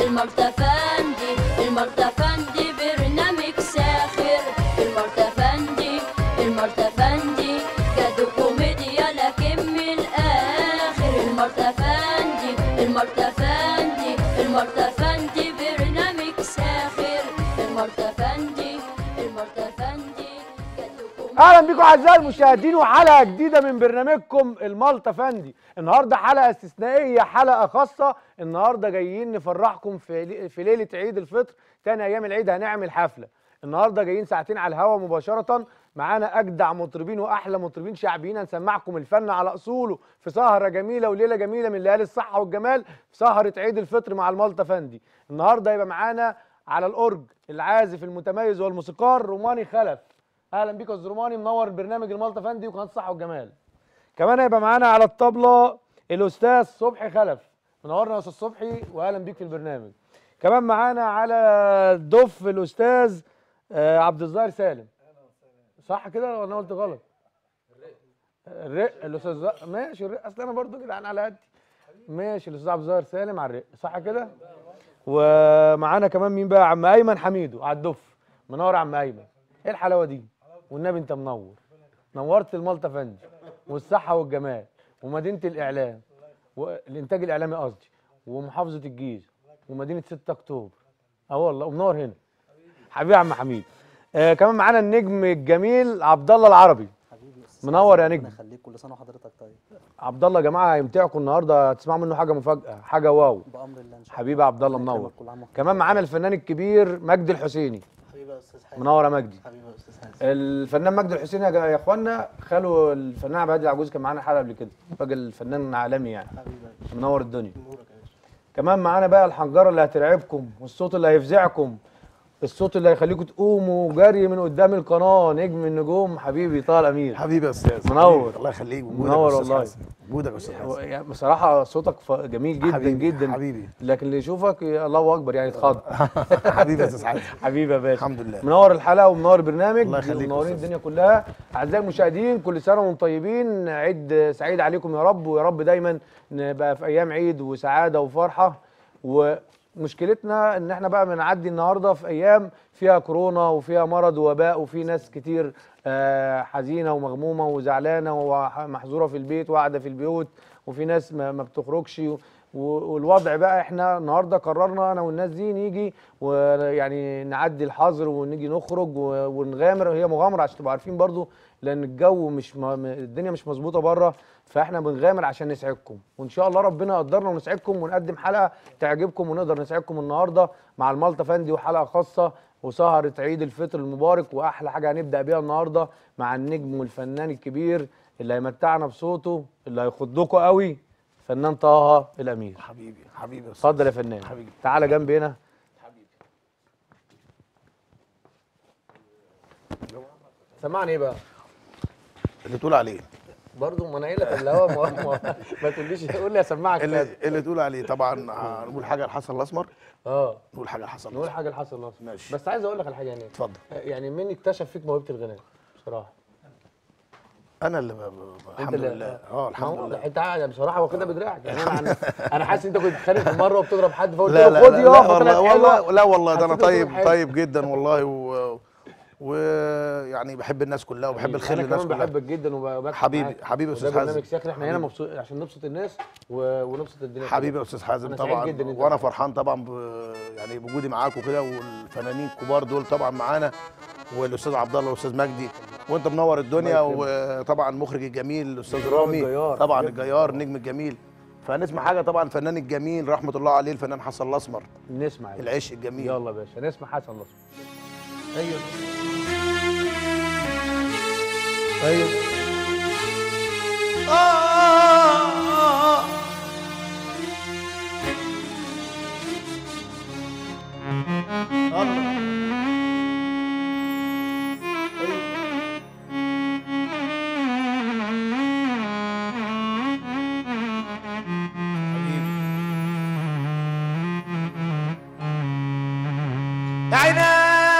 المرتفندي المرتفندي برنامج ساخر المرتفندي المرتفندي كادو كوميديا لكن من الآخر المرتفندي المرتفندي المرتفندي برنامج ساخر المرتفندي المرتفندي كادو كوميديا اهلا بكم اعزائي المشاهدين وحلقه جديده من برنامجكم المالطا فندي النهارده حلقه استثنائيه حلقه خاصه النهارده جايين نفرحكم في لي- في ليله عيد الفطر تاني ايام العيد هنعمل حفله النهارده جايين ساعتين على الهوا مباشره معانا اجدع مطربين واحلى مطربين شعبيين هنسمعكم الفن على اصوله في سهره جميله وليله جميله من ليالي الصحه والجمال في سهره عيد الفطر مع المالطا فندي النهارده يبقى معانا على الاورج العازف المتميز والموسيقار روماني خلف اهلا بيك يا استاذ روماني منور برنامج المالطا فندي وقناه الصحه والجمال كمان هيبقى معانا على الطبله الاستاذ صبحي خلف منورنا يا استاذ صبحي واهلا بيك في البرنامج كمان معانا على الدف الاستاذ آه، عبد الظاهر سالم صح كده ولا انا قلت غلط الرق الاستاذ ز- ماشي الرق اصل انا برضو كده على قدي ماشي الاستاذ عبد الظاهر سالم على الرق صح كده ومعانا كمان مين بقى عم ايمن حميدو على الدف منور يا عم ايمن ايه الحلاوه دي والنبي انت منور نورت المالطا فندي والصحه والجمال ومدينه الاعلام والانتاج الاعلامي قصدي ومحافظه الجيزه ومدينه 6 اكتوبر اه والله ومنور هنا حبيبي يا عم حميد آه كمان معانا النجم الجميل عبد الله العربي حبيبي يا أستاذ منور يا حسن، نجم. ربنا يخليك كل سنه وحضرتك طيب عبد الله يا جماعه هيمتعكم النهارده هتسمعوا منه حاجه مفاجاه حاجه واو بامر الله ان شاء الله حبيبي عبد الله ربنا منور يكرمك كل عام وأنت كمان معانا الفنان الكبير مجدي الحسيني حبيبي يا استاذ حازم منور يا مجدي حبيبي يا استاذ حازم الفنان مجدي الحسيني يا جا- يا اخوانا خاله الفنان عبد الهادي العجوز كان معانا حلقه قبل كده راجل فنان عالمي يعني حبيبي يا باشا. منور الدنيا نورك يا باشا كمان معانا بقى الحنجره اللي هترعبكم والصوت اللي هيفزعكم الصوت اللي هيخليكم تقوموا جري من قدام القناه نجم النجوم حبيبي طه الامير حبيبي يا استاذ منور. حبيبي، الله يخليك وجودك منور يا أستاذ والله. حسن. وجودك يا استاذ هو حسن يعني بصراحه صوتك ف- جميل جدا حبيبي، جدا حبيبي. لكن اللي يشوفك يا الله اكبر يعني اتخض حبيبي يا استاذ حسن حبيبي يا باشا الحمد لله. منور الحلقه ومنور البرنامج الله يخليك يا ومنورين أستاذ. الدنيا كلها اعزائي المشاهدين كل سنه وانتم طيبين عيد سعيد عليكم يا رب ويا رب دايما نبقى في ايام عيد وسعاده وفرحه ومشكلتنا ان احنا بقى بنعدي النهارده في ايام فيها كورونا وفيها مرض ووباء وفي ناس كتير آه، حزينه ومغمومه وزعلانه ومحظوره في البيت وقاعده في البيوت وفي ناس ما ما بتخرجش و- والوضع بقى احنا النهارده قررنا انا والناس دي نيجي ويعني نعدي الحظر ونيجي نخرج و- ونغامر هي مغامره عشان تبقوا عارفين برضو لان الجو مش م... الدنيا مش مظبوطه بره فاحنا بنغامر عشان نسعدكم وان شاء الله ربنا يقدرنا ونسعدكم ونقدم حلقه تعجبكم ونقدر نسعدكم النهارده مع المالطا فندي وحلقه خاصه وسهره عيد الفطر المبارك واحلى حاجه هنبدا بيها النهارده مع النجم والفنان الكبير اللي هيمتعنا بصوته اللي هيخضكم قوي فنان طه الامير حبيبي حبيبي يا استاذ اتفضل يا فنان حبيبي. تعالى جنبي هنا سمعني ايه بقى اللي تقول عليه برضه ما انا قايل لك الهوا ما, ما, ما تقوليش قول لي اسمعك اللي, كده اللي تقول عليه طبعا نقول حاجه الحسن الاسمر اه نقول حاجه الحسن نقول الاسمر حاجه لحسن ناصر ماشي. بس عايز اقول لك الحاجه يعني اتفضل يعني مين اكتشف فيك موهبه الغناء بصراحه انا اللي ب- ب- الحمد اللي- لله اه الحمد ما هو لله انت قاعد بصراحه واخدها بدراعك يعني انا انا, أنا حاسس ان انت كنت بتتخانق في مره وبتضرب حد فقلت لا له لا خد لا, يا لا فطلعت والله حلوة. والله لا والله ده انا حسيت إن طيب صوتك حلو. طيب جدا والله و ويعني بحب الناس كلها وبحب الخير انا للناس كمان كلها بحبك جدا وبضحك حبيبي- معاك. حبيبي يا وده أستاذ برنامج حازم. ساخر احنا هنا مبسوط عشان نبسط الناس و... ونبسط الدنيا حبيبي كلها. يا استاذ حازم أنا سعيد طبعا جدا إن أنت وانا معايا. فرحان طبعا ب... يعني بوجودي معاك وكده والفنانين الكبار دول طبعا معانا والاستاذ عبد الله والاستاذ مجدي وانت منور الدنيا الله يكرمك. وطبعا المخرج الجميل الاستاذ رامي رامي الجيار. طبعا جدا. الجيار النجم الجميل فنسمع حاجه طبعا الفنان الجميل رحمه الله عليه الفنان حسن الاسمر نسمع يلا. العشق الجميل يلا يا باشا نسمع حسن نصر ايوه ايوه آه الله يا عينا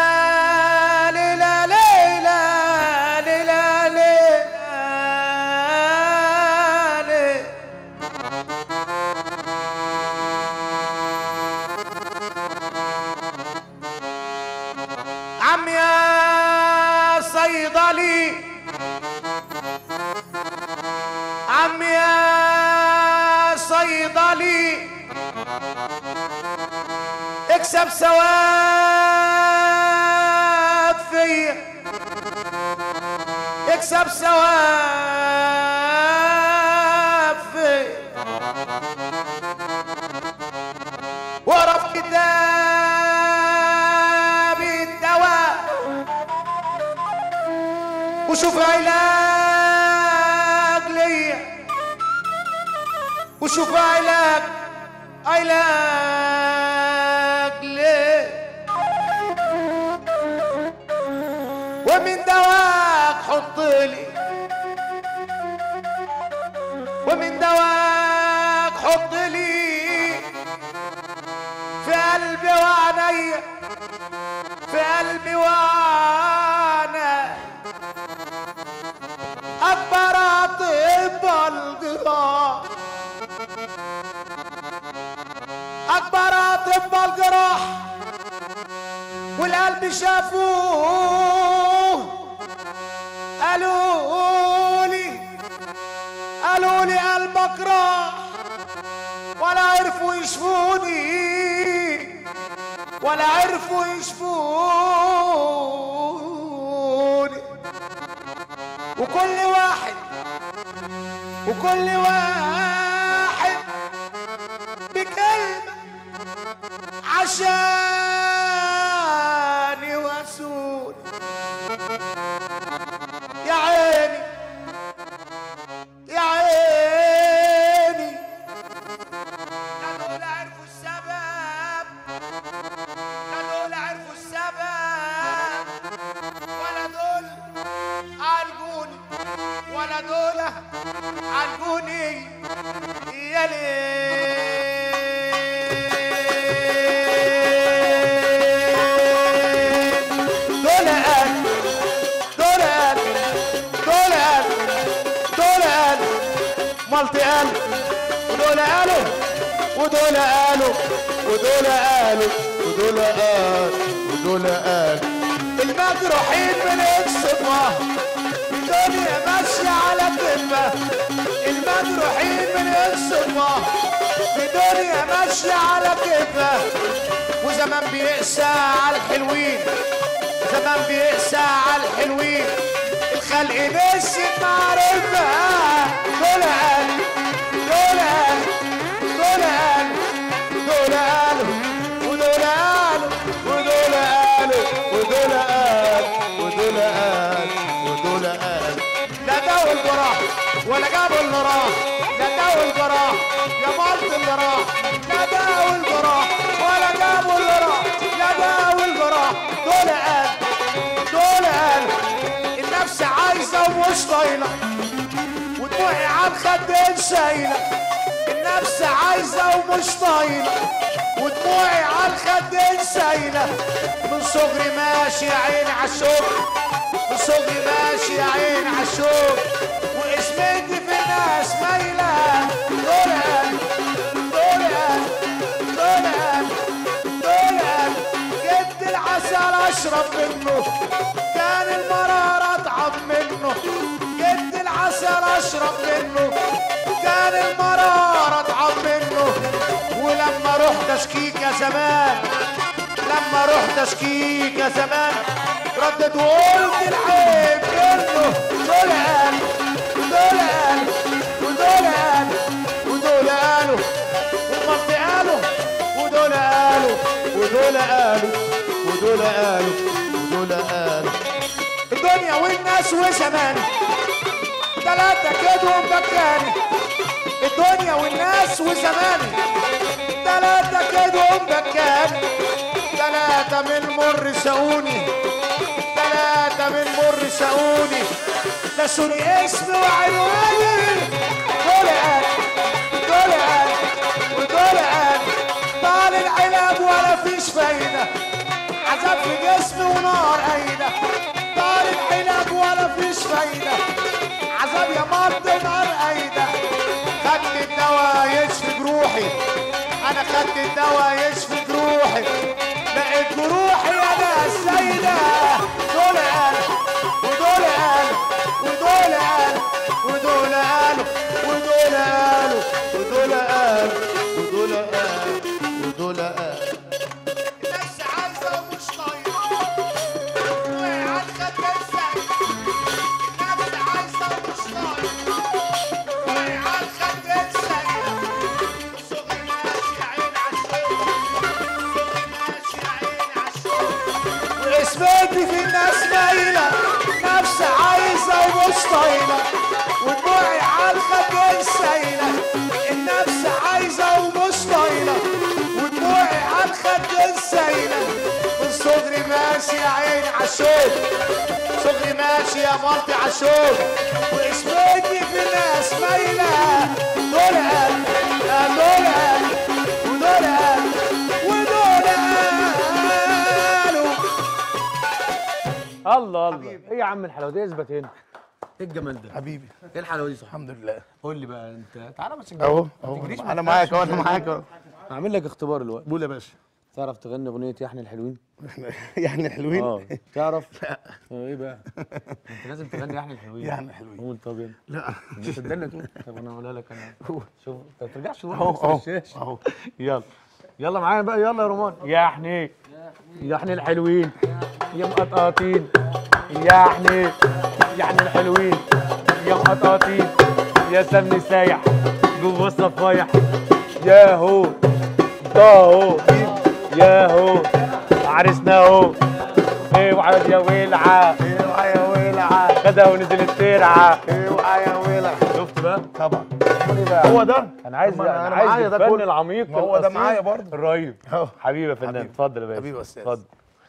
ليلى ليلى ليلى ليلى يكسب ثواب فيا يكسب ثواب فيا ورا في كتابي الدواء وشوف علاج ليا وشوف علاج علاج ليه ومن دواك حط لي ومن دواك حط لي في قلبي وعينيا في قلبي وعينيا أكبر أطباء الجراح أكبر أطباء الجراح والقلب شافوه قالوا لي قالوا لي قلبك راح ولا عرفوا يشفوني ولا عرفوا يشفوني وكل واحد وكل واحد بكلمة عشان يواسوني يا عيني يا عيني لا دول عرفوا السبب لا دول عرفوا السبب ولا دول عالجوني ولا دول عالجوني يا ليل دول قال دول قال دول قال دول قال مالتي قال ودول قالوا ودول قالوا ودول قالوا ودول قال ودول قال المجروحين من الصدمة الدنيا ماشية على كفة المجروحين من الصدمة الدنيا ماشية على كفة وزمان بيقسى على الحلوين زمان بيقسى على الحلوين الخلق نسيت معرفة دول قال دول قال دول قال دول قالوا ودول قالوا ودول قالوا ودول قالوا ودول قالوا ودول قالوا لا ده والجراح ولا جابوا اللي راح لا ده والجراح يا مالت اللي راح لا ده والجراح ولا جابوا اللي راح لا ده والجراح دول قال دول قال النفس عايزه ومش طايله ودموعي على الخدين شايله النفس عايزه ومش طايله ودموعي على الخدين سايله من صغري ماشي يا عيني عالشوق من صغري ماشي يا عيني عالشوق واسمتي في الناس مايله دول قال دول قال دول قال دول قال جبت العسل اشرب منه كان المرارة اتعب منه جبت العسل اشرب منه كان المرارة اتعب منه ولما رحت اشكيك يا زمان لما رحت اشكيك يا زمان ردت وقلت العيب منه دول قال ودول قال ودول قال ودول قالوا والمنطق قالوا ودول قالوا ودول قالوا ودول قالوا ودول قالوا الدنيا والناس وزمان تلاتة كده ومبكاني الدنيا والناس وزماني تلاتة كده ومبكاني تلاتة من مر سقوني تلاتة من مر سقوني نسوني اسمي وعنواني دول قال دول قال ودول قال طال العلاج ولا فيش فايدة عذاب في جسمي ونار قايدة طال العلاج ولا فيش فايدة عذاب يا مرض نار قايدة خدت الدواء يشفي جروحي انا خدت الدواء يشفي جروحي لقيت جروحي انا السيدة دول قال ودول قال ودول قال ودول قالوا ودول قالوا ودول قالوا ودول قالوا ودول قالوا واسمتي في الناس مايلة نفس عايزة ومش طايلة ودموعي على الخد سايلة النفس عايزة ومش طايلة ودموعي على الخد سايلة من صغري ماشي يا عيني عالشوق صغري ماشي يا مرتي عالشوق واسمتي في الناس مايلة دول قال دول قال ودول قال ودول قالوا الله الله ايه يا عم الحلاوه دي اثبت هنا ايه الجمال ده حبيبي ايه الحلاوه دي صح الحمد لله قول لي بقى انت تعالى بس اهو اهو تجريش ما انا معاك اهو تخافش. انا معاك اهو هعمل لك اختبار الوقت قول يا باشا تعرف تغني اغنيه يا احنا الحلوين يعني حلوين اه تعرف اه ايه بقى انت لازم تغني يا احنا الحلوين يا إحنا الحلوين. قول طب يلا لا مش صدقني تقول طب انا اقولها لك انا شوف انت ما ترجعش تقول اهو نفس اهو الشاشة. اهو يلا يلا معايا بقى يلا يا رومان يا احنا يا احنا الحلوين يا مقطقطين يا احنا يا احنا الحلوين يا مقطقطين يا سمن سايح جوه الصفايح يا هو ده هو يا هو عرسنا هو اوعى يا ولعه اوعى يا ولع خدها ونزل الترعه اوعى يا ولع شفت بقى طبعا هو ده انا عايز طب ما أنا- انا أنا عايز معايا ده الفن كله. العميق ما هو ده الأصيل معايا برضه. الرهيب أهو. حبيبي يا فنان حبيبي. اتفضل يا باشا حبيبي يا أستاذ. اتفضل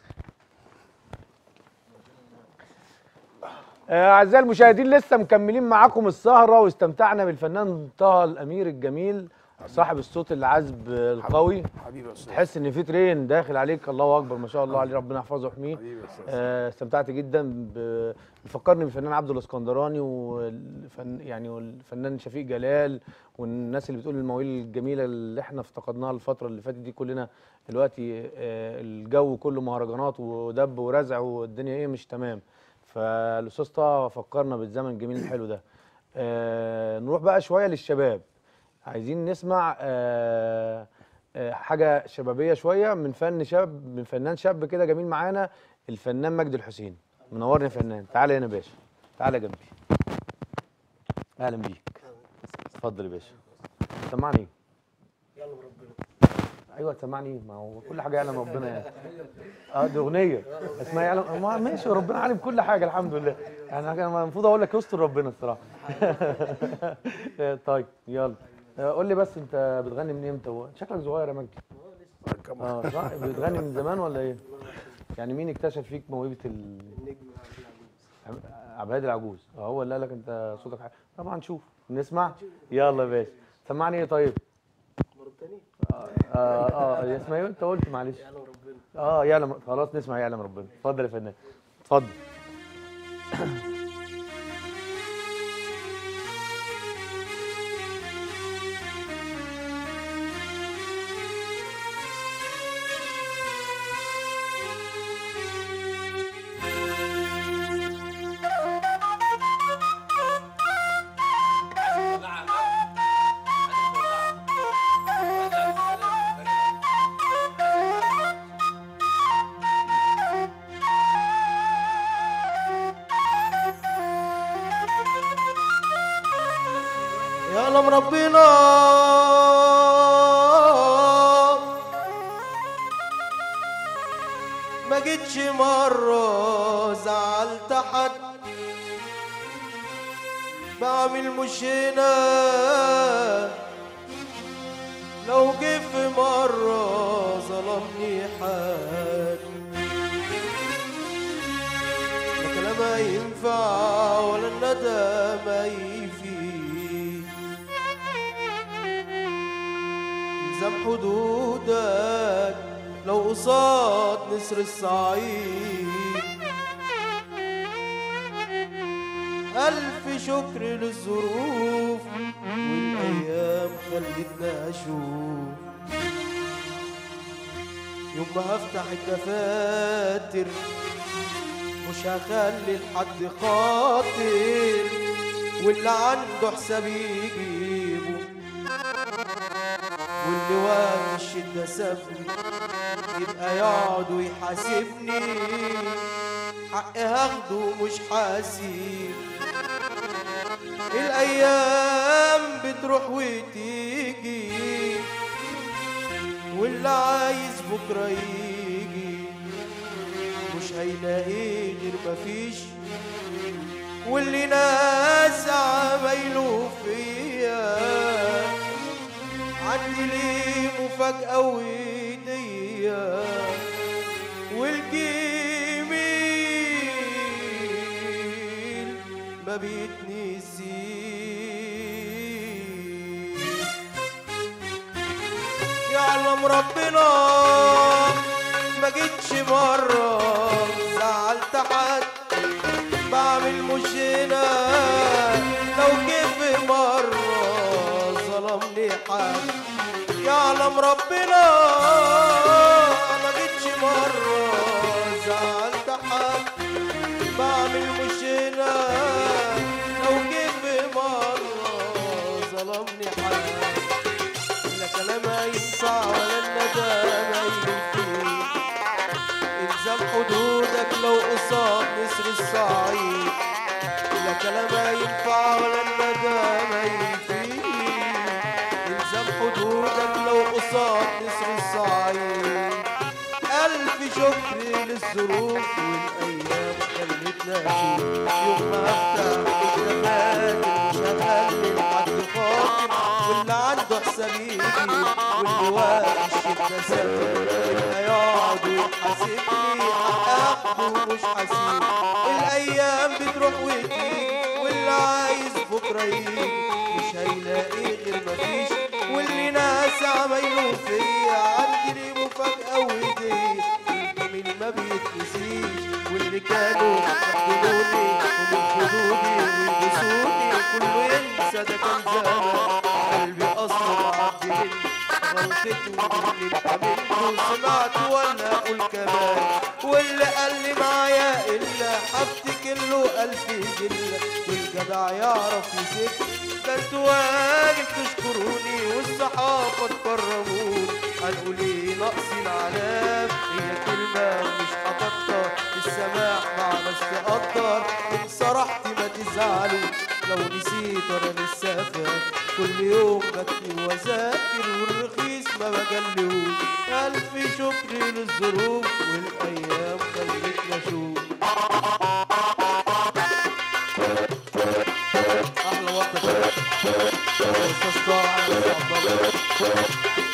آه، أعزائي المشاهدين لسه مكملين معاكم السهرة واستمتعنا بالفنان طه الأمير الجميل صاحب الصوت العذب القوي حبيبي يا استاذ تحس ان في ترين داخل عليك الله اكبر ما شاء الله عليه ربنا يحفظه ويحميه حبيبي يا أستاذ. آه، استمتعت جدا ب- بيفكرني بالفنان عبد الاسكندراني والفن يعني والفنان شفيق جلال والناس اللي بتقول المواويل الجميله اللي احنا افتقدناها الفتره اللي فاتت دي كلنا دلوقتي آه، الجو كله مهرجانات ودب ورزع والدنيا ايه مش تمام فالاستاذ طه فكرنا بالزمن الجميل الحلو ده آه، نروح بقى شويه للشباب عايزين نسمع آه، آه، حاجه شبابيه شويه من فن شاب من فنان شاب كده جميل معانا الفنان مجدي الحسين منورني يا فنان تعالى هنا يا باشا تعالى جنبي اهلا بيك اتفضل يا باشا سمعني ايه يلا ربنا ايوه تسمعني ايه ما هو كل حاجه يعلم ربنا يعني اه دي اغنيه اسمها يعلم ما ماشي ربنا عالم كل حاجه الحمد لله يعني انا المفروض اقول لك يستر ربنا الصراحه طيب يلا آه، قول لي بس انت بتغني من امتى هو شكلك صغير يا مجدي اه صح بتغني من زمان ولا ايه يعني مين اكتشف فيك موهبه ال عب- عبد الهادي العجوز اه هو اللي قال لك انت صوتك حلو طبعا نشوف نسمع يلا يا باشا سمعني ايه طيب اه اه اه اسمها ايه انت قلت معلش اه يعلم خلاص نسمع يعلم ربنا اتفضل يا فنان اتفضل يعلم ربنا ما جيتش مرة زعلت حد بعمل مش هنا لو جه في مرة ظلمني حد لا كلام ينفع ولا الندم يفيد الزم حدودك لو قصاد نسر الصعيد ألف شكر للظروف والأيام خلتنا أشوف يوم ما هفتح الدفاتر مش هخلي لحد خاطر واللي عنده حساب يجيبه واللي وقت الشدة سابني يبقى يقعد ويحاسبني حقي هاخده مش حاسب الأيام بتروح وتيجي واللي عايز بكرة يجي مش هيلاقيه غير مفيش واللي ناس عمايله فيا عندي ليه مفاجأة وهدية والجميل ما بيتنسيش يعلم ربنا ما جيتش مرة زعلت حد بعمل مش هنا لو كيف مرة ظلمني حد يعلم ربنا ما جيتش مرة زعلت حد بعمل مش هنا لو كيف مرة ظلمني حد لا كلام ينفع ولا الندم ينفع الزم حدودك لو قصاد نسر الصعيد لا كلام ينفع ولا الندم ينفع الزم حدودك لو قصاد نسر الصعيد ألف شكر للظروف والأيام خلتنا نشوف يوم ما أفتح الكتابات مش هخلي حد خاطر واللي عنده حساب يجي واللي واقع الشدة سافر اللي هيقعد ويحاسبني هاخده مش حاسب الأيام بتروح وتيجي واللي عايز بكرة يجي مش هيلاقي غير مفيش واللي ناس عمايله فيا عندي ليه مفاجأة وهدية الجميل ما بيتنسيش واللي كانوا ياخدوني ويرفضوني ويلبسوني كله ينسى ده كان زمان قلبي اصلا معدي غلطته واللي اتعملته سمعت ولا اقول كمان واللي قال لي معايا الا هفتكر له الف جله والجدع يعرف يسد ده انتوا واجب تشكروني والصحافه تكرموني هنقول ايه ناقص العلام هي كلمه مش هتكتر السماح مع ناس تقدر ان صرحتي ما تزعلوا لو نسيت انا لسه فاكر كل يوم بكتب واذاكر والرخيص ما بجلهوش الف شكر للظروف والايام خلتنا اشوف احلى وقت استاذ طه على عبد الله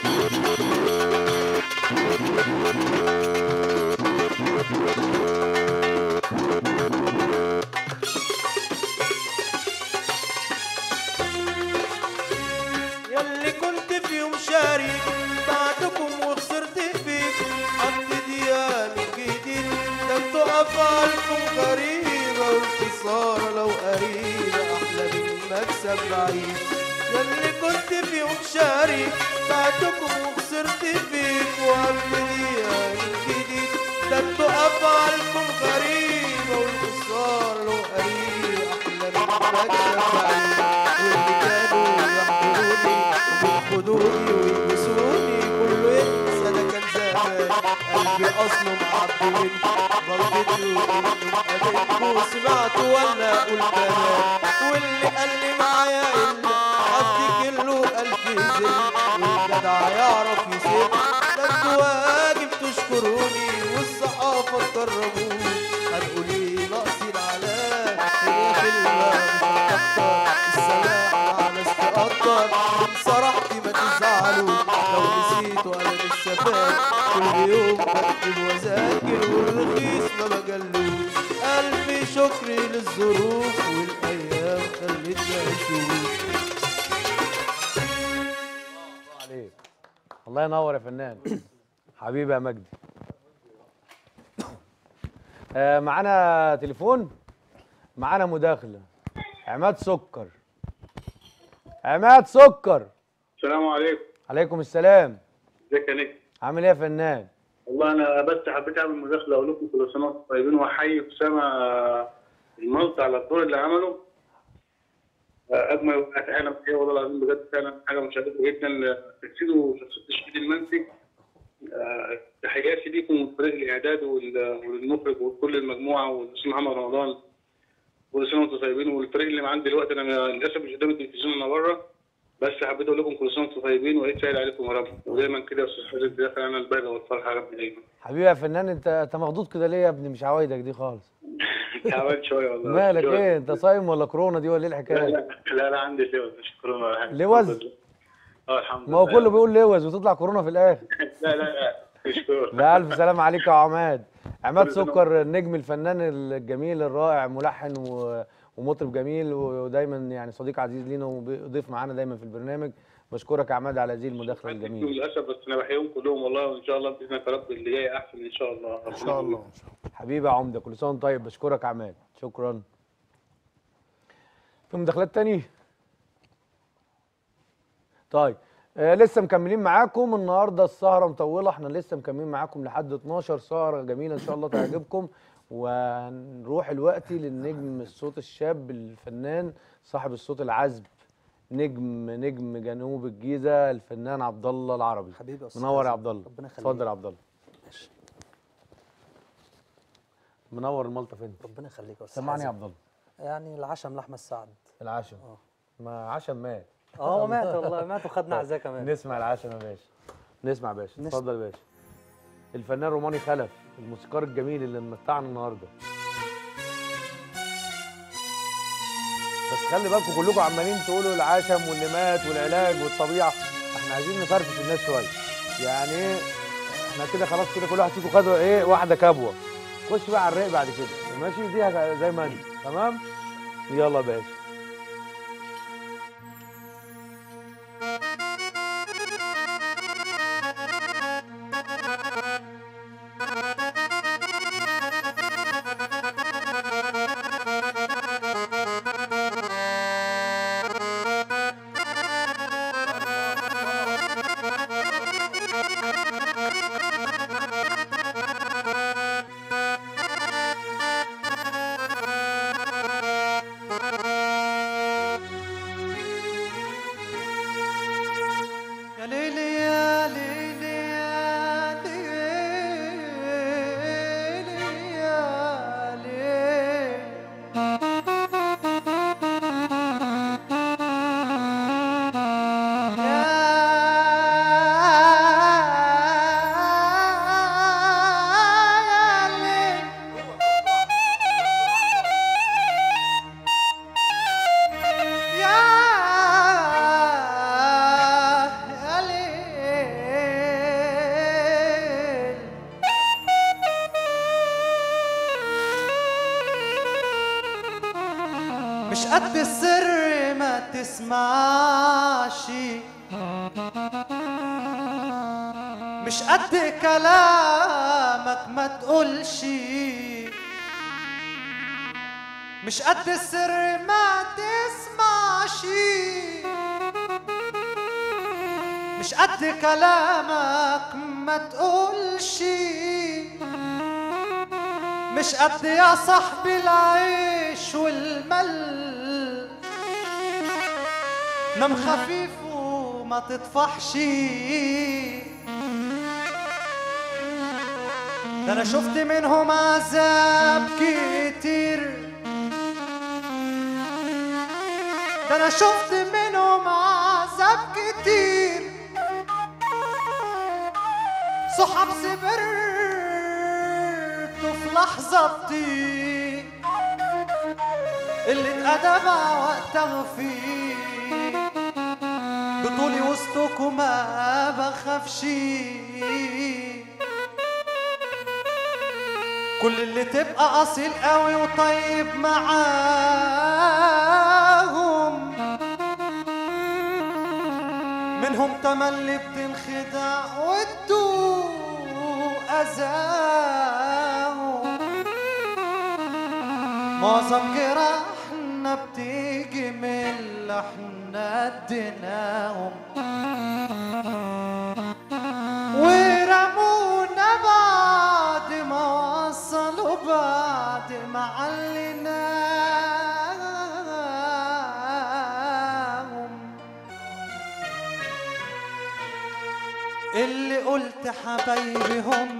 ياللي كنت في يوم شارك بعدكم وخسرت فيك هبتدي من جديد ده انتوا افعالكم غريبة والخسارة لو قريبة احلى من مكسب بعيد ياللي كنت في يوم شارك بعدكم وخسرت فيك وهبتدي من جديد ده انتوا افعالكم غريبة والخسارة لو قريبة احلى من مكسب بعيد واللي كانوا يحضروني وياخدوني ويلبسوني كله ينسى ده كان زمان قلبي اصله معبي مني غلطتي وانه قابلته سمعت ولا اقول كلام واللي قال لي معايا الا هفتكر له الف زل والجدع يعرف يسيب ده انتوا واجب تشكروني والصحافه تكرموني هتقول ايه ناقصي العلام هي كلمه مش هتكتر السماح مع ناس تقدر ان صرحتي ما تزعلوا لو نسيتوا انا لسه فاكر كل يوم بكتب واذاكر والرخيص ما بجلوش الف شكر للظروف والايام خلتنا نشوف عليك الله ينور يا فنان حبيبي يا مجدي آه معانا تليفون معانا مداخلة عماد سكر عماد سكر السلام عليكم عليكم السلام ازيك يا نجم عامل ايه يا فنان والله انا بس حبيت اعمل مداخله اقول لكم كل سنه وانتم طيبين واحيي اسامه الملط على الدور اللي عمله آه، اجمل وقت انا فيها والله العظيم بجد فعلا حاجه مشرفه جدا تجسيده شخصيه الشهيد المنسي آه، تحياتي ليكم وفريق الاعداد وال- والمخرج وكل المجموعه والاستاذ محمد رمضان كل سنه وانتم طيبين والفريق اللي معانا دلوقتي انا للاسف مش قدام التلفزيون انا بره بس حبيت اقول لكم كل سنه وانتم طيبين وعيد سعيد عليكم يا رب ودايما كده يا استاذ حازم داخل انا البهجه والفرحه يا رب دايما حبيبي يا فنان انت انت مخضوض كده ليه يا ابني مش عوايدك دي خالص تعبان شويه والله مالك شوية. ايه انت صايم ولا كورونا دي ولا ايه لا الحكايه لا لا, لا عندي لوز مش كورونا ولا حاجه لوز؟ الحمد لله. اه الحمد ما هو لله. كله بيقول لوز وتطلع كورونا في الاخر لا لا لا مش كورونا لا الف سلام عليك يا عماد عماد كل سنة سكر النجم الفنان الجميل الرائع ملحن و- ومطرب جميل ودايما يعني صديق عزيز لينا وبيضيف معانا دايما في البرنامج بشكرك يا عماد على هذه المداخله عندي الجميله للاسف بس انا بحييهم كلهم والله وان شاء الله باذن الله يا رب اللي جاي احسن ان شاء الله ان شاء الله ان شاء الله حبيبي يا عمده كل سنه وانت طيب بشكرك يا عماد شكرا في مداخلات تانية طيب آه لسه مكملين معاكم النهارده السهره مطوله احنا لسه مكملين معاكم لحد 12 سهره جميله ان شاء الله تعجبكم ونروح دلوقتي للنجم الصوت الشاب الفنان صاحب الصوت العذب نجم نجم جنوب الجيزه الفنان عبد الله العربي حبيبي يا أستاذ منور يا حازم. عبد الله ربنا يخليك. اتفضل يا عبد الله ماشي. منور الملطه فين ربنا يخليك يا استاذ سمعني يا حازم. عبد الله يعني العشم لحمة السعد العشم اه. ما عشم مات اه هو مات والله مات وخدنا عزاه كمان نسمع العشم يا باشا نسمع يا باشا نسمع. اتفضل يا باشا الفنان روماني خلف الموسيقار الجميل اللي ممتعنا النهارده بس خلي بالكم كلكم عمالين تقولوا العشم واللي مات والعلاج والطبيعه احنا عايزين نفرفش الناس شويه يعني ايه احنا كده خلاص كده كل واحد فيكم خد ايه واحده كبوه خش بقى على الرايق بعد كده ماشي دي زي ما انت تمام يلا يا باشا يا ليلي يا ليلي يا ليلي يا ليلي يا ليلي يا يا ليل مش قد السر ما تسمعش مش قد كلامك ما تقولش مش قد السر ما تسمعش مش قد كلامك ما تقولش مش قد يا صاحبي العيش والمل نم خفيف وما تطفحش ده انا شفت منهم عذاب كتير ده انا شفت منهم عذاب كتير صحاب سبرت في لحظة بطيء اللي اتأدب وقتها فيه بطولي وسطكم ما بخافش كل اللي تبقى اصيل قوي وطيب معاهم منهم تملي بتنخدع وتدوق اذاهم معظم جراحنا بتيجي من اللي احنا اديناهم ورمونا بعد ما وصلوا بعد ما عليناهم اللي قلت حبايبي هم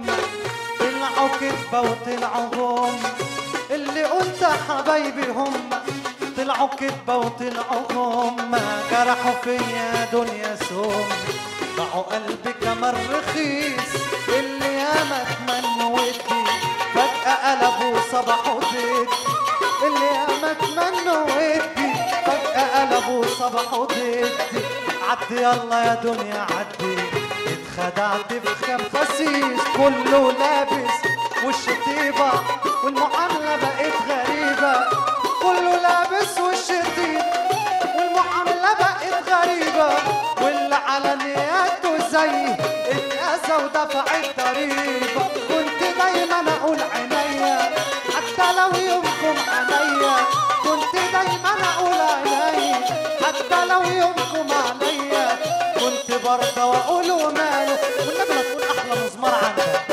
طلعوا كذبة وطلعوا هم اللي قلت حبايبي هم طلعوا كدبة وطلعوا غمة جرحوا فيا دنيا سم باعوا قلبي كمان رخيص اللي ياما اتمنوا ودي فجأة قلبوا صبحوا ضد اللي ياما اتمنوا ودي فجأة قلبوا صبحوا ضد عدي يلا يا دنيا عدي اتخدعت في كام خسيس كله لابس وش طيبة والمعاملة بقت غريبة كله لابس وش طيب والمعاملة بقت غريبة واللي على نياته زي اتأذى ودفع الضريبة كنت دايما اقول عينيا حتى لو يومكم عينيا كنت دايما اقول عينيا حتى لو يومكم عليا كنت برضه واقول وماله والنبي لا تقول احلى مزمار عندك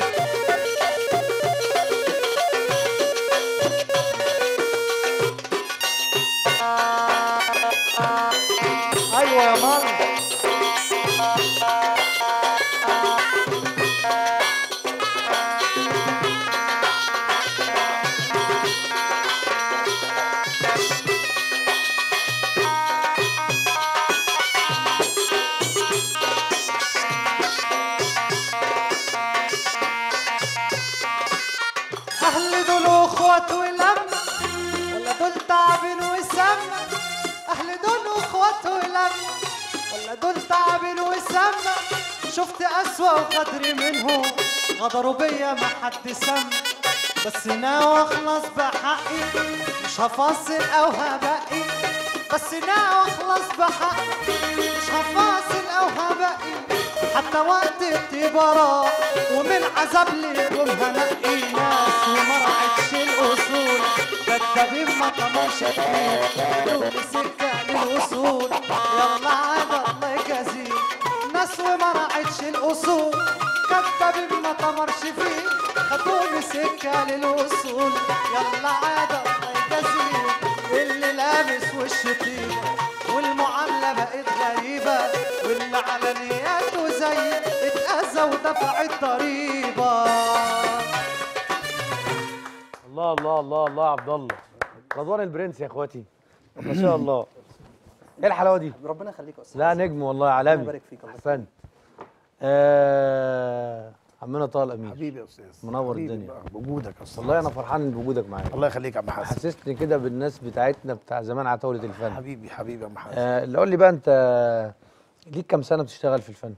ايوه يا ماما اهل دول اخوات ولم ولا دول تعبين وسم اهل دول اخوات ولم ولا دول تعبين وسم شفت اسوا وقدري منهم غدروا بيا ما حد سم بس ناوي اخلص بحقي مش هفاصل او هبقي بس ناوي اخلص بحقي مش هفاصل او هبقي حتى وقت التبارة ومن عذاب ليكم هنقي ناس وما رعتش الاصول كدابين ما طمرش فيه دول سكة للوصول يلا عاد الله يجازيه ناس وما رعتش الاصول كدابين ما طمرش فيه خدوني سكة للوصول يلا عاد الله يجازيه اللي لابس وش طيبة والمعاملة بقت غريبة واللي على نياته زي اتأذى ودفع الضريبة الله الله الله الله يا عبد الله رضوان البرنس يا اخواتي ما شاء الله ايه الحلاوه دي ربنا يخليك يا استاذ لا نجم والله عالمي يبارك فيك، الله احسنت آه عمنا طه الامير حبيبي يا استاذ منور حبيبي الدنيا. بقى، بوجودك يا استاذ والله انا فرحان بوجودك معايا الله يخليك يا عم حسن حسستني كده بالناس بتاعتنا بتاع زمان عتاولة الفن حبيبي حبيبي يا عم حسن آه اللي قول لي بقى انت ليك كام سنه بتشتغل في الفن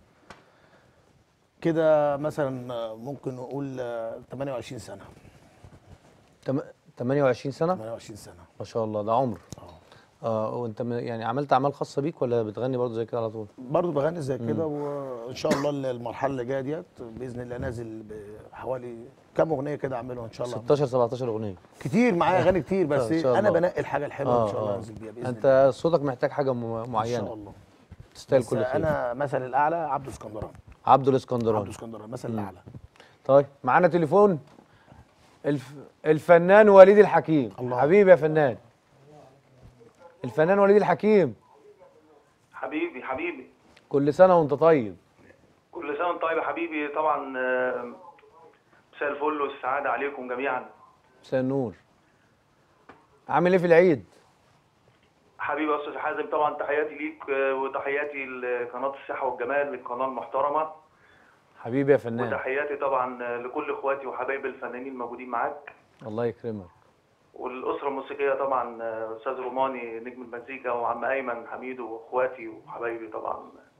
كده مثلا آه، ممكن نقول آه، 28 سنه تم... 28 سنه 28 سنه ما شاء الله ده عمر اه وانت م- يعني عملت اعمال خاصه بيك ولا بتغني برضه زي كده على طول برضه بغني زي كده وان شاء الله المرحله اللي جايه ديت باذن الله نازل بحوالي كام اغنيه كده اعملهم ان شاء الله 16 17 اغنيه كتير معايا اغاني كتير بس إن شاء انا الله. بنقي الحاجه الحلوه ان شاء الله انزل بيها باذن الله انت صوتك محتاج حاجه م- ان شاء معينه الله تستاهل بس كل خير انا مثل الاعلى عبده اسكندراني عبده عبده الاسكندراني اسكندراني مثل الاعلى طيب معانا تليفون الف... الفنان وليد الحكيم الله. حبيبي يا فنان الفنان وليد الحكيم حبيبي حبيبي كل سنه وانت طيب كل سنه وانت طيب يا حبيبي طبعا آه، مساء الفل والسعاده عليكم جميعا مساء النور عامل ايه في العيد حبيبي يا استاذ حازم طبعا تحياتي ليك آه، وتحياتي لقناه الصحه والجمال القناه المحترمه حبيبي يا فنان وتحياتي طبعا آه، لكل اخواتي وحبايبي الفنانين الموجودين معاك الله يكرمك والاسره الموسيقيه طبعا آه، استاذ روماني نجم المزيكا وعم ايمن حميد واخواتي وحبايبي طبعا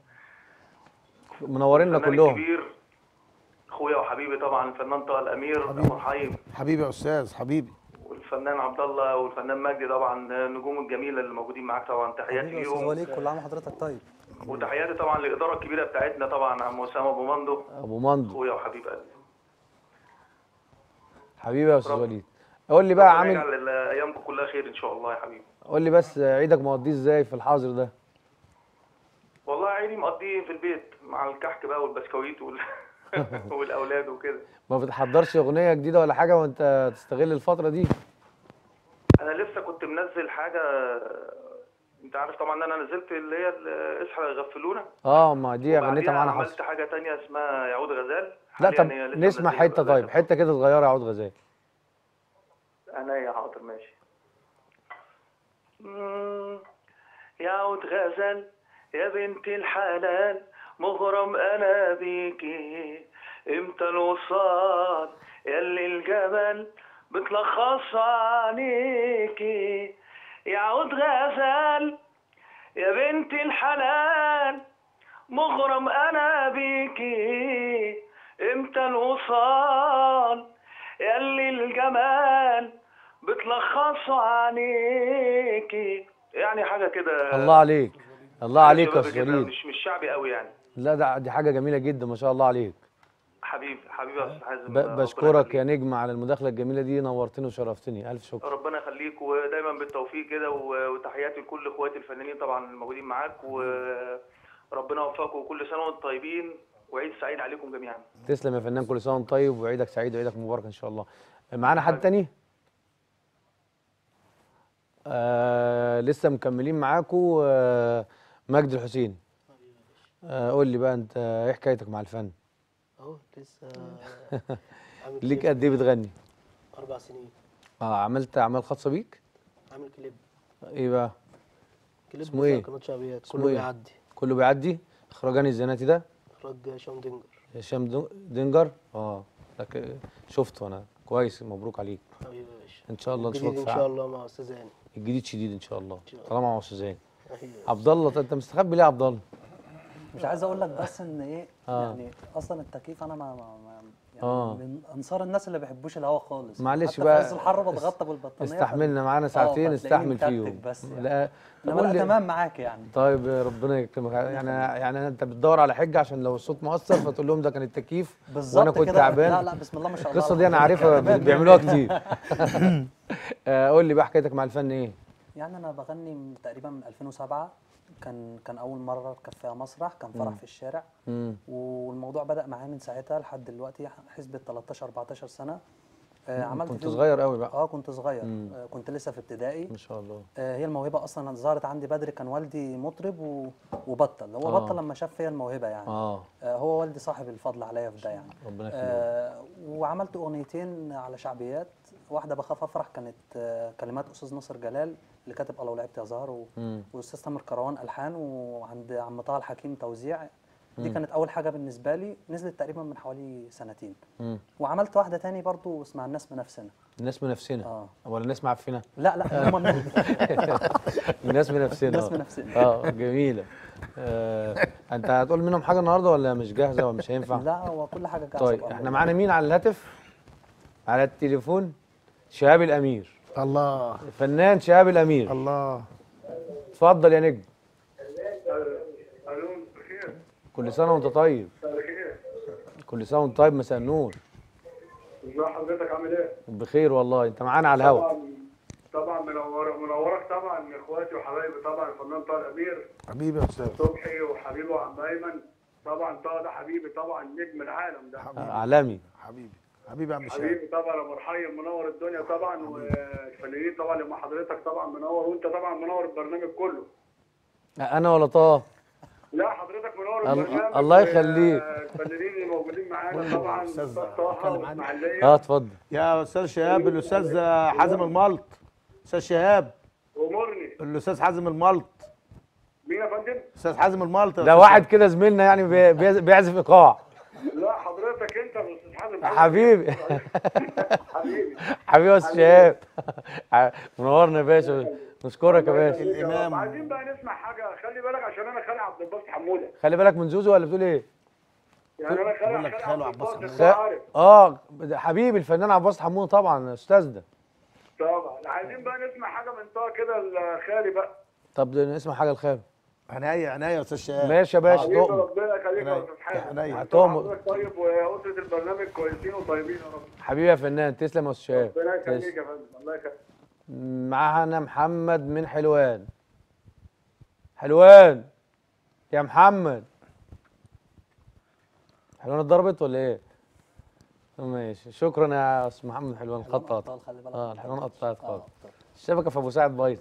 منورينا الفنان كلهم الكبير اخويا وحبيبي طبعا الفنان طه الامير حبيبي. ابو حيم حبيبي يا استاذ حبيبي والفنان عبد الله والفنان مجدي طبعا النجوم الجميله اللي موجودين معاك طبعا تحياتي حبيبي يا استاذ ليهم وليد كل عام وحضرتك طيب وتحياتي طبعا للاداره الكبيره بتاعتنا طبعا عم اسامه ابو مندو ابو مندو اخويا وحبيب قلبي حبيبي يا استاذ رب. وليد قول لي بقى ربنا عامل يجعل ايامكم كلها خير ان شاء الله يا حبيبي قول لي بس عيدك مقضيه ازاي في الحظر ده والله عيني مقضيه في البيت مع الكحك بقى والبسكويت وال... والاولاد وكده ما بتحضرش اغنيه جديده ولا حاجه وانت تستغل الفتره دي انا لسه كنت منزل حاجه انت عارف طبعا ان انا نزلت اللي هي ال- اصحى غفلونا اه ما دي وبعديها غنيتها معانا عملت حصر حاجه تانية اسمها يعود غزال لا حالياً طب هي لسه نسمع منزلة حته غزال. طيب حته كده صغيره يا عود غزال عينيا حاضر ماشي مم. يا عود غزل يا بنت الحلال مغرم انا بيكي امتى الوصال ياللي الجمال بتلخص عليكي يا عود غزل يا بنت الحلال مغرم انا بيكي امتى الوصال ياللي الجمال بتلخص عليكي يعني حاجه كده الله عليك الله عليك يا شبابي كده، وليد مش مش شعبي قوي يعني لا ده دي حاجه جميله جدا ما شاء الله عليك حبيبي حبيبي يا استاذ حازم ب- ربنا بشكرك يا يخليك. نجم على المداخله الجميله دي نورتني وشرفتني الف شكر ربنا يخليك ودايما بالتوفيق كده و- وتحياتي لكل اخواتي الفنانين طبعا الموجودين معاك وربنا يوفقكم وكل سنه وانتم طيبين وعيد سعيد عليكم جميعا تسلم يا فنان كل سنه وانت طيب وعيدك سعيد وعيدك مبارك ان شاء الله معانا حد تاني آه لسه مكملين معاكم آه مجدي الحسين آه قول لي بقى انت ايه حكايتك مع الفن اهو لسه عامل ليك كليب قد ايه بتغني اربع سنين اه عملت اعمال خاصه بيك عامل كليب ايه بقى كليب اسمه بتاع إيه؟ قناه شعبيات اسمه كله إيه؟ بيعدي كله بيعدي اخراجاني الزناتي ده اخراج هشام دينجر هشام دن- دينجر اه لك شفته انا كويس مبروك عليك حبيبي يا باشا ان شاء الله الجديد نشوفك ان في شاء الله مع استاذ هاني الجديد شديد ان شاء الله شاء الله. طالما مع استاذ زين حبيبي عبد الله طب انت مستخبي ليه يا عبد الله مش عايز اقول لك بس ان ايه آه. يعني اصلا التكييف انا ما, ما ما- يعني آه. من انصار الناس اللي ما بيحبوش الهواء خالص معلش حتى بقى في عز الحر بتغطى بالبطانيه استحملنا معانا ساعتين فتلاقيني استحمل متكتك فيهم بس يعني. لا انما قول لا لي- تمام معاك يعني طيب ربنا يكرمك يعني يعني انت بتدور على حجه عشان لو الصوت مؤثر فتقول لهم ده كان التكييف بالظبط وانا كنت كده. تعبان لا لا بسم الله ما شاء الله القصه دي انا عارفها تمام. بيعملوها كتير آه، قول لي بقى حكايتك مع الفن ايه يعني انا بغني من تقريبا من 2007 كان كان اول مره اركب فيها مسرح كان فرح في الشارع مم. والموضوع بدا معايا من ساعتها لحد دلوقتي حسبة 13 14 سنه آه عملت كنت فيهم- صغير قوي بقى اه كنت صغير مم. آه كنت لسه في ابتدائي ما شاء الله آه، هي الموهبه اصلا ظهرت عندي بدري كان والدي مطرب و... وبطل هو آه. بطل لما شاف فيا الموهبه يعني اه آه هو والدي صاحب الفضل عليا في ده يعني ربنا يخليك آه وعملت اغنيتين على شعبيات واحده بخاف افرح كانت آه كلمات استاذ ناصر جلال اللي كاتب الله لعبت يا زهر و... مم. واستاذ تامر كروان الحان وعند عم طه الحكيم توزيع دي كانت اول حاجه بالنسبه لي نزلت تقريبا من حوالي سنتين مم. وعملت واحده تاني برضو اسمها الناس بنفسنا الناس بنفسنا اه ولا الناس معفنه لا لا هم من... الناس بنفسنا الناس آه. بنفسنا. اه جميله آه. انت هتقول منهم حاجه النهارده ولا مش جاهزه ولا مش هينفع لا هو كل حاجه جاهزه طيب بأمر احنا الله. معانا مين على الهاتف على التليفون شهاب الامير الله الفنان شهاب الامير الله اتفضل يا نجم الو بخير كل سنه وانت طيب بخير كل سنه وانت طيب مساء النور ازي حضرتك عامل ايه؟ بخير والله انت معانا على الهوا طبعا طبعا منور منورك طبعا اخواتي وحبايبي طبعا الفنان طارق الامير حبيبي يا استاذ صبحي وحبيبي وعم ايمن طبعا طه ده حبيبي طبعا نجم العالم ده عالمي حبيبي حبيبي يا عم شهاب حبيبي طبعا ابو رحيم منور الدنيا طبعا والفنانين طبعا لما حضرتك طبعا منور وانت طبعا منور البرنامج كله انا ولا طه لا حضرتك منور ال- البرنامج الله يخليك. الفنانين اللي موجودين معانا طبعا أستاذ استاذ طه اتكلم عنه. واسماعيليه اه اتفضل يا استاذ شهاب الاستاذ حازم الملط استاذ شهاب امرني الاستاذ حازم الملط مين يا فندم؟ استاذ حازم الملط يا ده أستاذ واحد كده زميلنا يعني بي- بي- بيعزف ايقاع لا حضرتك انت يا استاذ حازم حبيبي حبيبي حبيبي يا استاذ شهاب منورنا يا باشا نشكرك يا باشا الإمام. عايزين بقى نسمع حاجه خلي بالك عشان انا خالي عبد الباسط حموده خلي بالك من زوزو ولا بتقول ايه يعني انا بقول خالي لك خالي خاله عبد عباس الباسط خ... انت عارف اه ده حبيبي الفنان عباس حمود طبعا استاذنا طبعا عايزين بقى نسمع حاجه من طه كده الخالي بقى طب ده نسمع حاجه الخام عناية عناية يا استاذ شهاب ماشي يا باشا حبيبي تؤمن ربنا يخليك يا عينيا. استاذ حازم عينيا. انت تؤمن. وحضرتك طيب واسره البرنامج كويسين وطيبين يا رب حبيبي يا فنان تسلم يا استاذ شهاب ربنا يخليك تسلم. يا فندم الله يخليك معانا محمد من حلوان حلوان يا محمد حلوان اتضربت ولا ايه؟ ماشي شكرا يا استاذ محمد حلوان الخط قطع أبطال، خلي بالك اه من الحلوان الخط. قطعت آه، خالص أبطال. الشبكه في ابو سعد بايظه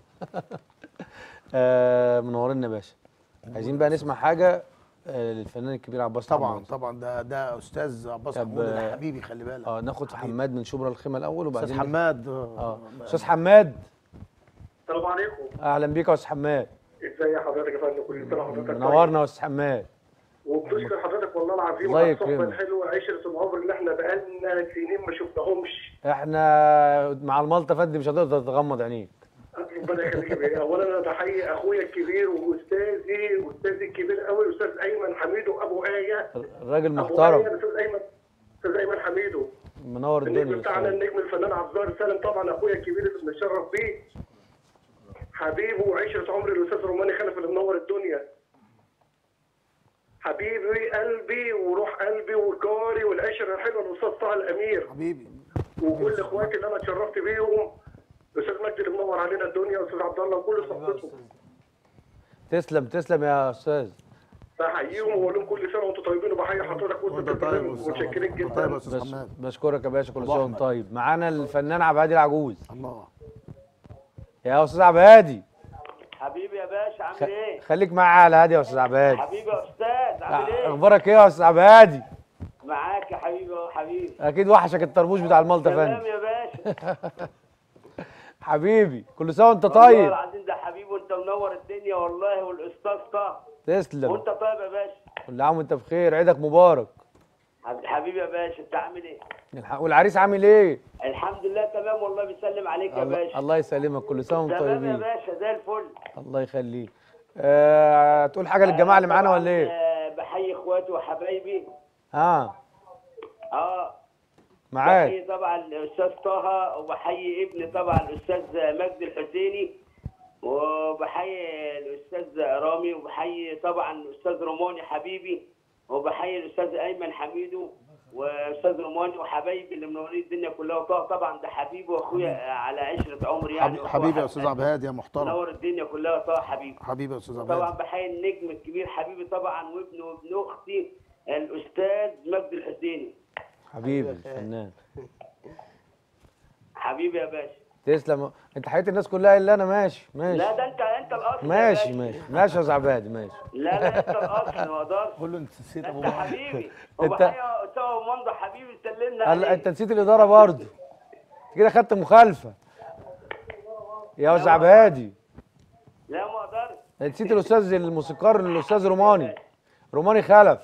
آه منورنا يا باشا عايزين بقى نسمع حاجه آه للفنان الكبير عباس طبعا حمود. طبعا ده ده استاذ عباس طب، حمود ده آه، حبيبي خلي بالك اه ناخد حماد من شبرا الخيمه الاول استاذ وبعدين حماد اه استاذ حماد السلام عليكم اهلا بيك يا استاذ حماد ازي حضرتك يا فندم كل سنه وحضرتك طيب. منورنا يا استاذ حماد وبنشكر حضرتك والله العظيم الله على الصحبه يكرمك. الحلوه عشره العمر اللي احنا بقالنا سنين ما شفناهمش احنا مع المالطه فندي مش هتقدر تغمض عينيك ربنا يخليك يا بيه. اولا انا بحيي اخويا الكبير واستاذي واستاذي الكبير قوي الاستاذ ايمن حميدو ابو ايه الراجل ابو ايه محترم الاستاذ ايمن الاستاذ ايمن حميدو منور النجم الدنيا بتاعنا أستاذ. النجم الفنان عبد الظاهر سالم طبعا اخويا الكبير اللي بنتشرف بيه حبيبه وعشره عمري الاستاذ روماني خلف اللي منور الدنيا حبيبي قلبي وروح قلبي وجاري والعشره الحلوه الاستاذ طه الامير حبيبي وكل اخواتي اللي انا اتشرفت بيهم الاستاذ مجدي اللي منور علينا الدنيا والاستاذ عبد الله وكل صحبته تسلم تسلم يا استاذ بحييهم واقول لهم كل سنه وانتم طيبين وبحيي حضرتك وانت وانتم طيب متشكرين وانت طيب يا جدا استاذ بس حماد بشكرك يا باشا كل أبو سنه وانت أحمد. طيب معانا الفنان عبد الهادي العجوز الله يا استاذ عبد الهادي حبيبي يا باشا عامل خ- ايه؟ خليك معايا على هادي يا استاذ عبد الهادي حبيبي يا استاذ عامل ايه؟ اخبارك ايه يا استاذ عبد الهادي معاك يا حبيبي اهو حبيبي اكيد وحشك الطربوش بتاع المالطه تمام فندي يا باشا حبيبي كل سنه وانت والله طيب العظيم ده حبيبي وانت منور الدنيا والله والاستاذ طه تسلم وانت طيب يا باشا كل عام وانت بخير عيدك مبارك حب- حبيبي يا باشا انت عامل ايه؟ الح- والعريس عامل ايه الحمد لله تمام والله بيسلم عليك يا الله, باشا الله يسلمك كل سنه وانتم تمام يا طيبين باشا زي الفل الله يخليك أه تقول حاجه للجماعه اللي معانا طبعاً، ولا ايه آه، بحيي اخواتي وحبايبي اه اه معاك بحيي طبعا الاستاذ طه وبحيي ابني طبعا الاستاذ مجدي الحسيني وبحيي الاستاذ رامي وبحيي طبعا الاستاذ روماني حبيبي وبحيي الاستاذ ايمن حميدو واستاذ روماني وحبايبي اللي منورين الدنيا كلها وطه طبعا ده حبيبي واخويا على عشره عمري يعني حبيبي- وأخويا حبيبي يا حب- استاذ عبد الهادي يا محترم منور الدنيا كلها طه حبيبي حبيبي يا استاذ عبد طبعا الهادي بحيي النجم الكبير حبيبي طبعا وابنه وابن اختي الاستاذ مجدي الحسيني حبيبي الفنان حبيبي يا باشا تسلم انت حياتي الناس كلها الا انا ماشي ماشي لا ده انت انت الاصل يا ماشي باشا. ماشي ماشي يا استاذ عبادي ماشي لا لا انت الاصل ما اقدرش قول له انت نسيت ده ابو انت بكر حبيبي انت- وبحيي اسامه منضح حبيبي سلمنا قال عليه انت نسيت الاداره برضه انت كده خدت مخالفه يا استاذ عبادي لا ما اقدرش نسيت الاستاذ الموسيقار الاستاذ روماني روماني خلف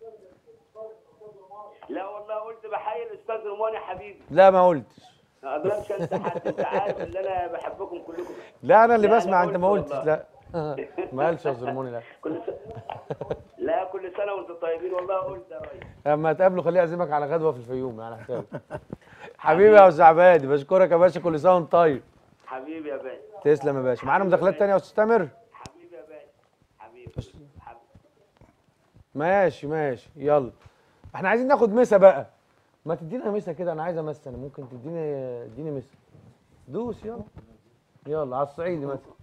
لا والله قلت بحيي الاستاذ روماني حبيبي لا ما قلتش ما اقدرش انت حد انت عارف ان انا بحبكم كلكم لا انا اللي لا، بسمع أنا انت ما قلت قلتش والله. لا ما قالش يا استاذ روماني لا كل س... لا كل سنه وانتم طيبين والله قلت يا ريس اما تقابله خليه يعزمك على غدوه في الفيوم على حسابي حبيبي يا استاذ عبادي بشكرك يا باشا كل سنه وانت طيب حبيبي يا باشا تسلم يا باشا معانا مداخلات تانية يا استاذ تامر حبيبي يا باشا حبيبي حبيبي ماشي ماشي يلا احنا عايزين ناخد مسا بقى ما تدينا مسا كده انا عايز امس انا ممكن تديني اديني مسا دوس يلا يلا على الصعيدي مثلا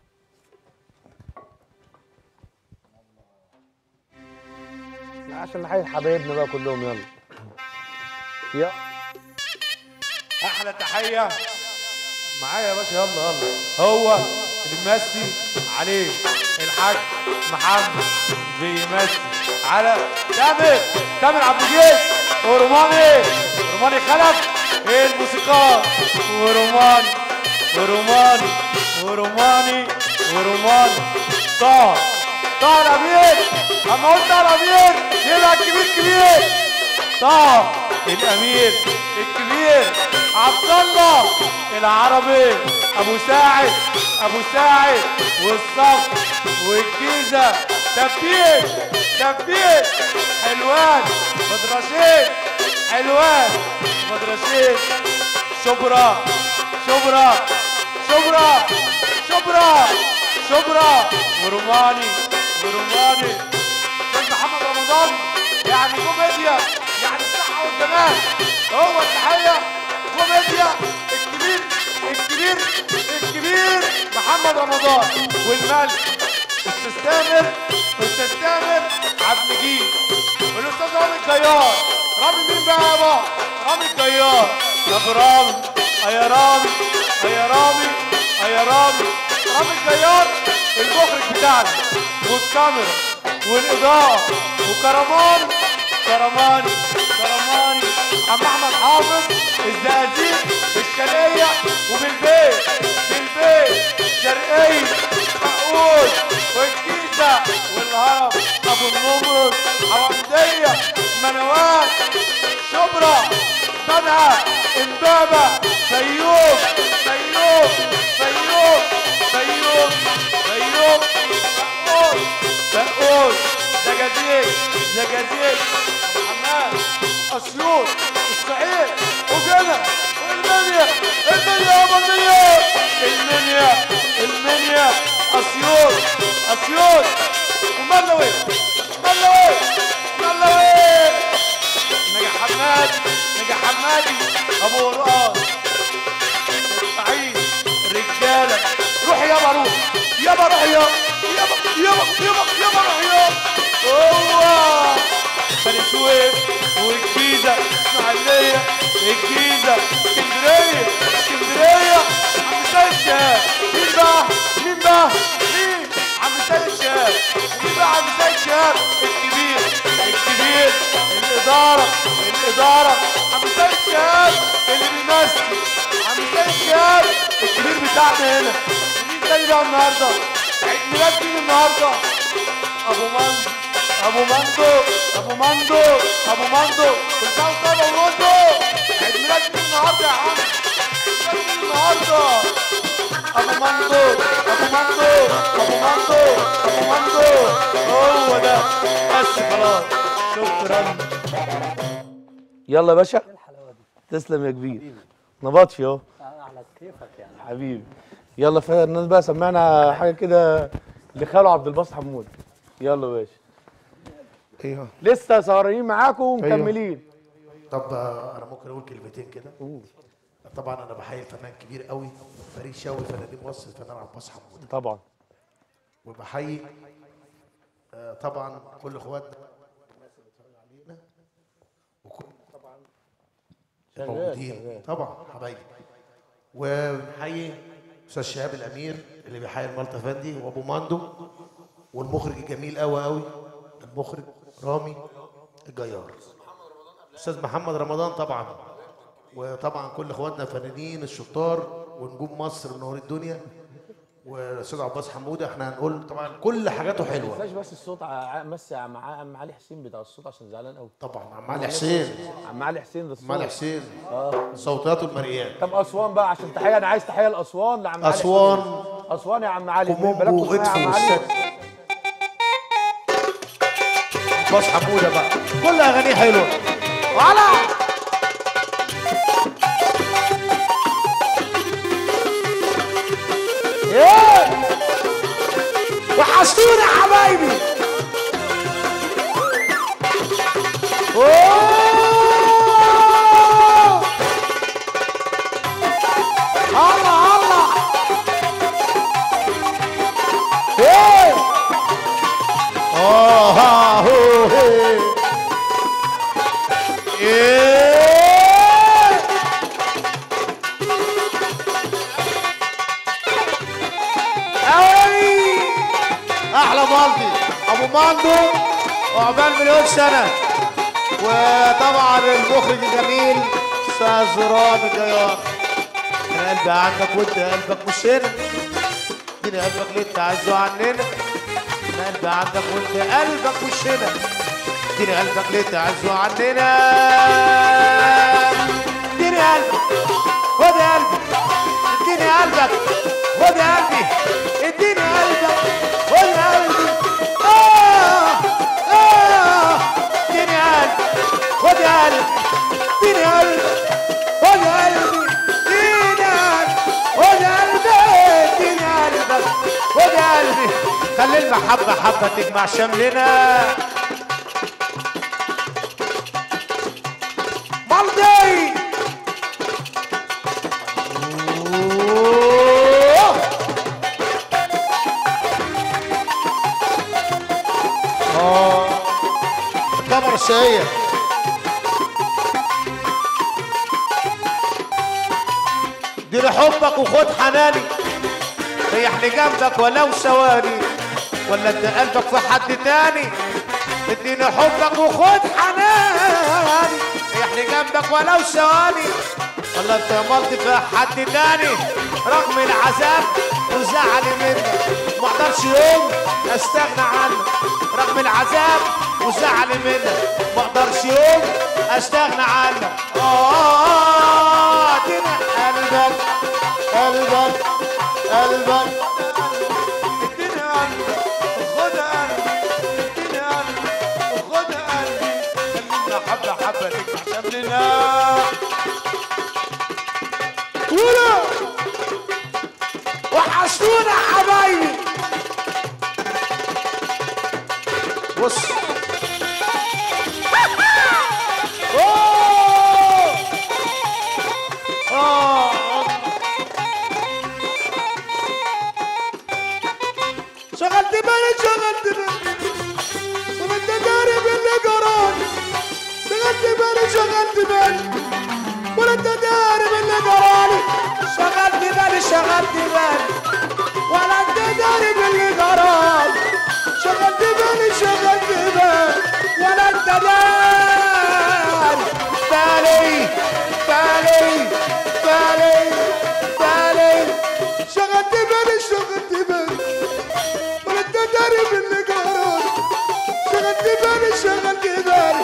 لا، عشان نحيي حبايبنا بقى كلهم يلا يلا احلى تحيه معايا يا باشا يلا يلا هو اللي ممثل عليه الحاج محمد بيمثل على تامر تامر عبد الجيد وروماني روماني خلف الموسيقار وروماني وروماني وروماني وروماني طه طه الامير اما قلت طه الامير يبقى الكبير كبير طه الامير الكبير عبد الله العربي ابو ساعد ابو ساعد والصف والجيزه تبديل تبديل حلوان مدرسين حلوان مدرسين شبرا شبرا شبرا شبرا شبرا ورماني ورماني استاذ محمد رمضان يعني كوميديا يعني الصحة والجمال هو التحية كوميديا الكبير الكبير الكبير محمد رمضان والملك استاذ تامر استاذ تامر عبد المجيد والاستاذ رامي الجيار رامي مين بقى يابا رامي الجيار يا ابو رامي يا رامي يا رامي يا رامي رامي الجيار المخرج بتاعنا والكاميرا والاضاءه وكرمان كرماني كرماني عم احمد حافظ الزقازيق شرقية وبالبيت بالبيت شرقية مقبول والجيزة والهرم أبو النمرس حوامدية منوات شبرا صنعاء امبابة فيوم فيوم فيوم فيوم فيوم مقبول مقبول زجاجيج زجاجيج محمد اسيوط الصعيد وجنة والمنيا المنيا يا المنيا المنيا المنيا اسيوط اسيوط وملوي ملوي ملوي نجا حماد نجا حمادي ابو رقاص سعيد رجاله روح يابا روح يابا روح يابا يابا يابا يابا يابا روح يابا هو بني سويف والجيزه اسماعيليه الجيزه اسكندريه اسكندريه عم سيد شهاب مين بقى مين بقى مين عم سيد شهاب مين بقى عم سيد شهاب الكبير الكبير الاداره الاداره عم سيد شهاب اللي بيمثل عم سيد شهاب الكبير بتاعنا هنا مين تاني بقى النهارده عيد ميلاد مين النهارده ابو مندو ابو مندو ابو مندو ابو مندو كل سنه وانت طيب ابو مندو عيد ميلاد مين النهارده يا عم عيد ميلاد مين النهارده ابو مندو ابو مندو ابو مندو ابو مندو هو ده بس خلاص شكرا يلا يا باشا تسلم يا كبير نبطشي اهو على كيفك يعني حبيبي يلا فنان بقى سمعنا حاجه كده لخاله عبد الباسط حمود يلا يا باشا ايوه لسه سهرانين معاكم ومكملين طب آه، انا ممكن اقول كلمتين كده طبعا انا بحيي الفنان كبير قوي فريد شوقي فنانين مصر الفنان عباس حمود طبعا وبحيي آه، طبعا كل اخواتنا الناس اللي بتتفرج علينا وكل طبعا شغال، موجودين شغال. طبعا حبايبي وبنحيي استاذ شهاب الامير اللي بيحيي المالتا فندي وابو ماندو والمخرج الجميل قوي قوي المخرج رامي الجيار استاذ محمد رمضان طبعا وطبعا كل اخواتنا الفنانين الشطار ونجوم مصر منور الدنيا والاستاذ عباس حموده احنا هنقول طبعا كل حاجاته ما حلوه تنساش بس الصوت ع- مس مع عم علي حسين بتاع الصوت عشان زعلان قوي طبعا عم علي حسين عم علي حسين ده الصوت عم علي حسين اه صوتاته المرئيات طب اسوان بقى عشان تحيه انا عايز تحيه لاسوان لعم علي أسوان. حسين. اسوان يا عم علي كومومبو بلاكوا اسمها يا عم وإدفو علي والست. عباس حموده بقى كل اغانيه حلوه وعلى ايه وحشتونا يا حبايبي أوه. الله الله ايه اه ها هو هي ايه أوي. احلى مالتي ابو ماندو وعقبال مليون سنه وطبعا المخرج الجميل استاذ رامي الجيار انا قلبي عنك وانت قلبك مش هنا اديني قلبك ليه تعزوا عننا انا قلبي عندك وانت قلبك مش هنا اديني قلبك ليه تعزوا عننا اديني قلبك خد قلبي اديني قلبك خد قلبي اديني قلبك خد قلبي اه اه اديني قلبي خد قلبي اديني قلبي خد قلبي اديني قلبي خد قلبي اديني قلبك خد قلبي خلي المحبة حبة تجمع شملنا مالدي اه كاميرا الشقية دير حبك وخد حناني ريحني جنبك ولو ثواني ولا انت قلبك في حد تاني اديني حبك وخد حناني ريحني جنبك ولو ثواني ولا انت مالت في حد تاني رغم العذاب وزعلي منك ما اقدرش يوم استغنى عنك رغم العذاب وزعلي منك ما اقدرش يوم استغنى عنك اه ادينا قلبك قلبك قلبك اديني قلبك خد قلبي اديني قلبي وخد قلبي خلينا حبه حبه تجمع شملنا ولا وحشونا حبايبي بص أوه. آه. شغلت بالي شغلت بالي وانت داري باللي قراني شغلت بالي شغلت بالي وانت داري باللي قراني شغلت بالي شغلت بالي ولا انت داري باللي قراني شغلت بالي شغلت بالي ولا انت داري بالي بالي بالي بالي شغلت بالي شغلت بالي ولا انت داري باللي قراني شغلت بالي شغلت بالي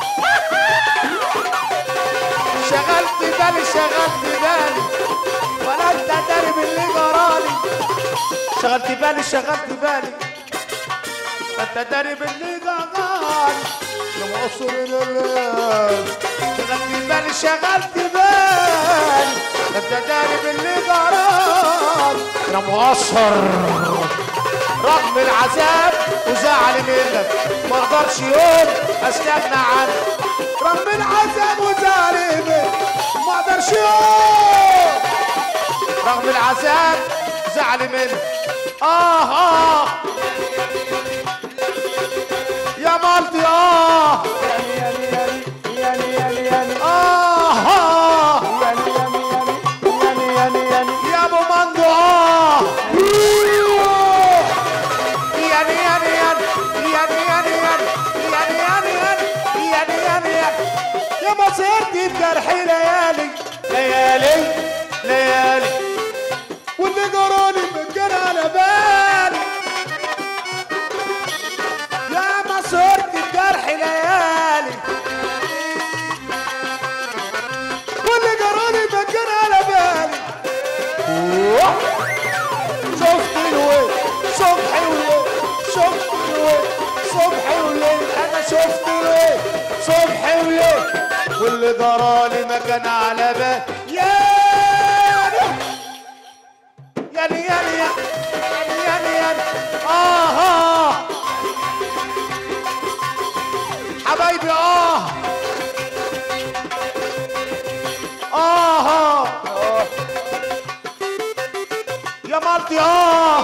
شغلت بالي شغلت بالي ولا انت داري باللي جرالي شغلت بالي شغلت بالي انت داري باللي جرالي يا مقصر الليل شغلت بالي شغلت بالي انت داري باللي جرالي يا مقصر رغم العذاب وزعلي منك ما اقدرش يوم استغنى عنك رغم العذاب وزعلي منك ما اقدرش يوم رغم العذاب زعلي منك اه اه يا مالتي اه آه آه يا ابو مندو اه يعني يعني يعني يعني يعني يعني يعني يعني يعني يعني يعني يا مسيرتي بجرحي ليالي ليالي ليالي واللي قراني مكان على بالي يا مسيرتي بجرحي ليالي واللي قراني مكان على بالي شفت الويل صبحي وليل شفت الويل صبحي وليل انا شفت الويل صبحي وليل واللي جرالي ما كان على بال ياني ياني ياني ياني ياني ياني اه اه حبايبي اه اه اه يا مالتي اه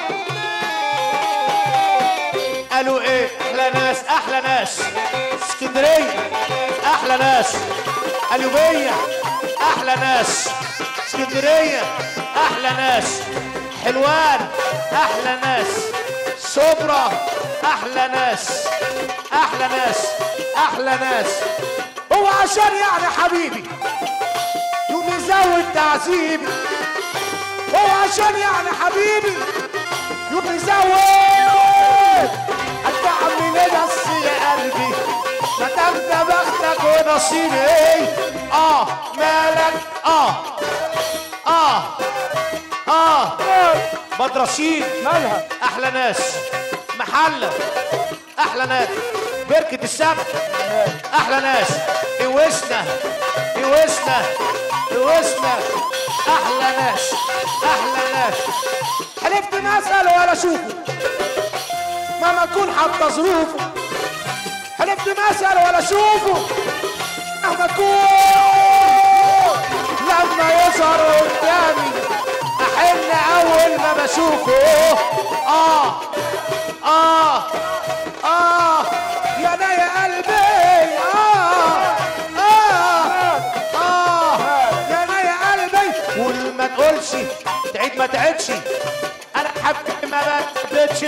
قالوا ايه احلى ناس احلى ناس اسكندريه احلى ناس قليوبيه احلى ناس اسكندريه احلى ناس حلوان احلى ناس شبرا احلى ناس احلى ناس احلى ناس هو عشان يعني حبيبي يوم يزود تعذيبي هو عشان يعني حبيبي يوم يزود الدعم من نص يا قلبي ما تاخد بختك ونصيبي ايه اه مالك اه اه اه مدرسين مالها احلى ناس محله احلى ناس بركه السمك احلى ناس اوسنا اوسنا اوسنا احلى ناس احلى ناس حلفت ما اساله ولا اشوفه مهما اكون حتى ظروفه حلفت ما اساله ولا اشوفه مهما اكون لما يظهر قدامي احن اول ما بشوفه اه اه اه يا انا يا قلبي اه اه اه يا انا يا قلبي قول ما تقولش تعيد ما تعيدش انا حبيبي ما بدتش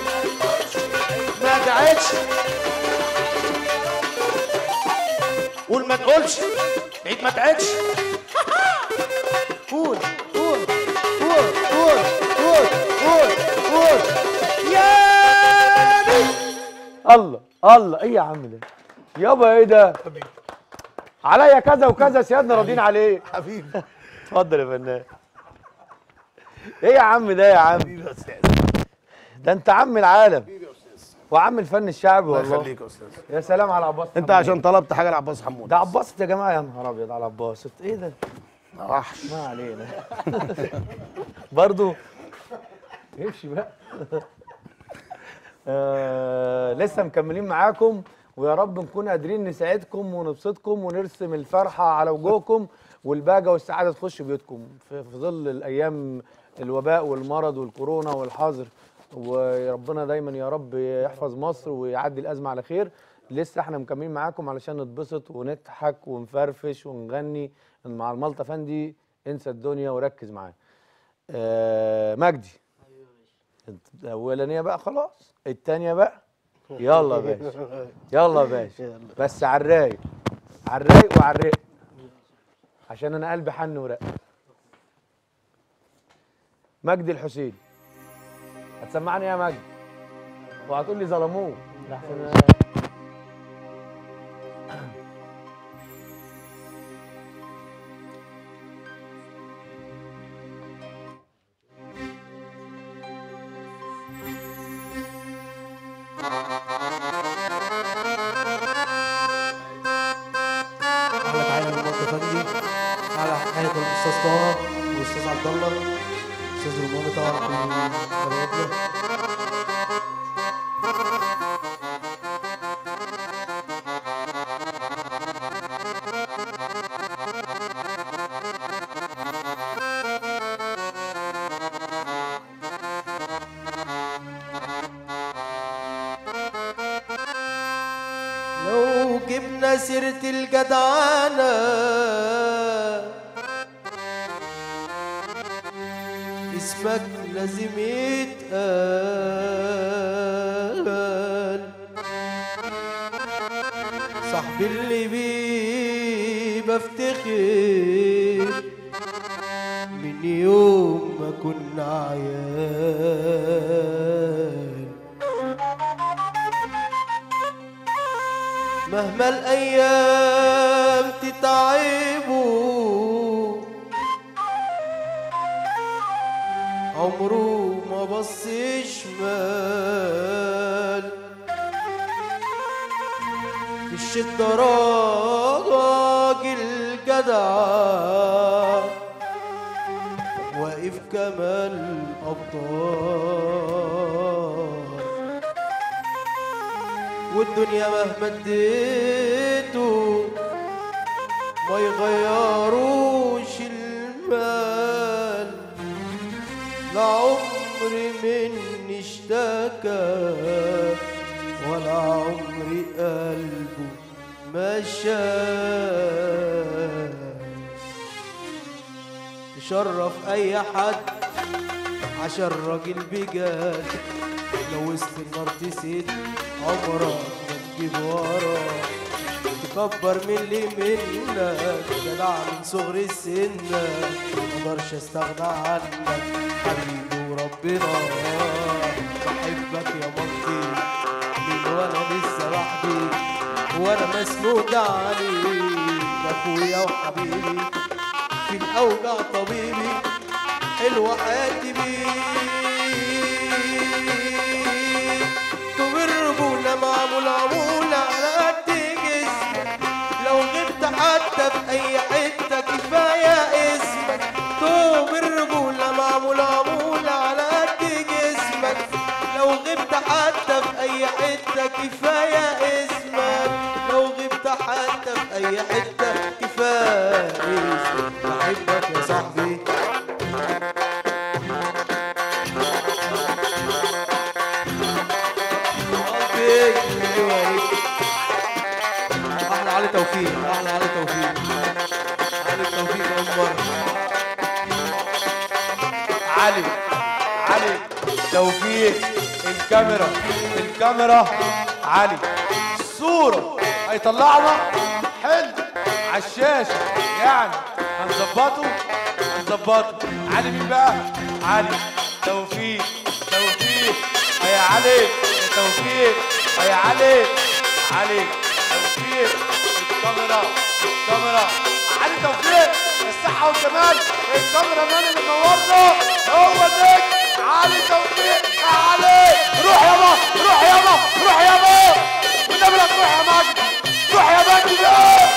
ما تعيدش قول ما تقولش عيد ما تعدش قول قول قول قول قول قول قول يا دي. الله الله ايه يا عم ده يابا ايه ده عليا كذا وكذا سيادنا راضيين عليه حبيبي اتفضل يا فنان ايه يا عم ده يا عم حبيبي يا استاذ ده انت عم العالم حبيبي يا استاذ وعم الفن الشعبي الله والله يخليك يا استاذ يا سلام على عباس انت حمود. عشان طلبت حاجه لعباس حمود ده عباسط يا جماعه يا نهار ابيض على عباسط ايه ده وحش ما علينا برضو امشي بقى آه لسه مكملين معاكم ويا رب نكون قادرين نساعدكم ونبسطكم ونرسم الفرحه على وجوهكم والبهجه والسعاده تخش بيوتكم في, في ظل الايام الوباء والمرض والكورونا والحظر وربنا دايما يا رب يحفظ مصر ويعدي الازمه على خير لسه احنا مكملين معاكم علشان نتبسط ونضحك ونفرفش ونغني مع المالطا فندي انسى الدنيا وركز معاه آه مجدي انت الاولانيه بقى خلاص التانيه بقى يلا يا باشا يلا يا باشا بس على الرايق على الرايق وعلى الرق عشان انا قلبي حن ورق مجدي الحسين هتسمعني إيه يا مجدي وهتقول لي ظلموه لحسن أنا- احلى تحيه للمصطفى فندي احلى تحيه للاستاذ طه والاستاذ عبد الله الاستاذ رماني طبعا كل حبايبنا لو جبنا سيرة الجدعنة اسمك لازم يتقال صاحبي اللي بيه بفتخر من يوم ما كنا عيال مهما الأيام تتعبوا عمره ما بص شمال في الشدة راجل جدع واقف كمال أبطال والدنيا مهما اديته ما يغيروش المال لا عمري مني اشتكى ولا عمري قلبه مشى تشرف اي حد عشان راجل بجد لو وسط النار تسد عمرك ما تجيب ورا تكبر من اللي منك جدع من صغر السن مقدرش استغنى عنك حبيبي وربنا بحبك يا مامتي من وانا لسه لوحدي وانا مسنود عليك ده اخويا وحبيبي في الاوجع طبيبي حلوه حياتي بيك تبربونا معمول عمولة على قد جسمك لو غبت حتى في أي حتة كفاية اسمك تبربونا معمول عمولة على قد جسمك لو غبت حتى في أي حتة كفاية اسمك لو غبت حتى في أي حتة كفاية اسمك بحبك يا صاحبي توفيق ايوه هيك احلى علي توفيق احلى علي توفيق علي توفيق اكبر علي علي توفيق الكاميرا الكاميرا علي الصورة هيطلعنا حلو الشاشه يعني هنظبطه هنظبطه علي مين بقى علي توفيق توفيق يا علي يا توفيق يا علي علي توفيق الكاميرا الكاميرا علي توفيق الصحة والجمال الكاميرا مان اللي منورنا هو النجم علي توفيق يا علي روح يابا روح يابا روح يابا والنبي لا تروح يا مجدي روح يا مجدي بقى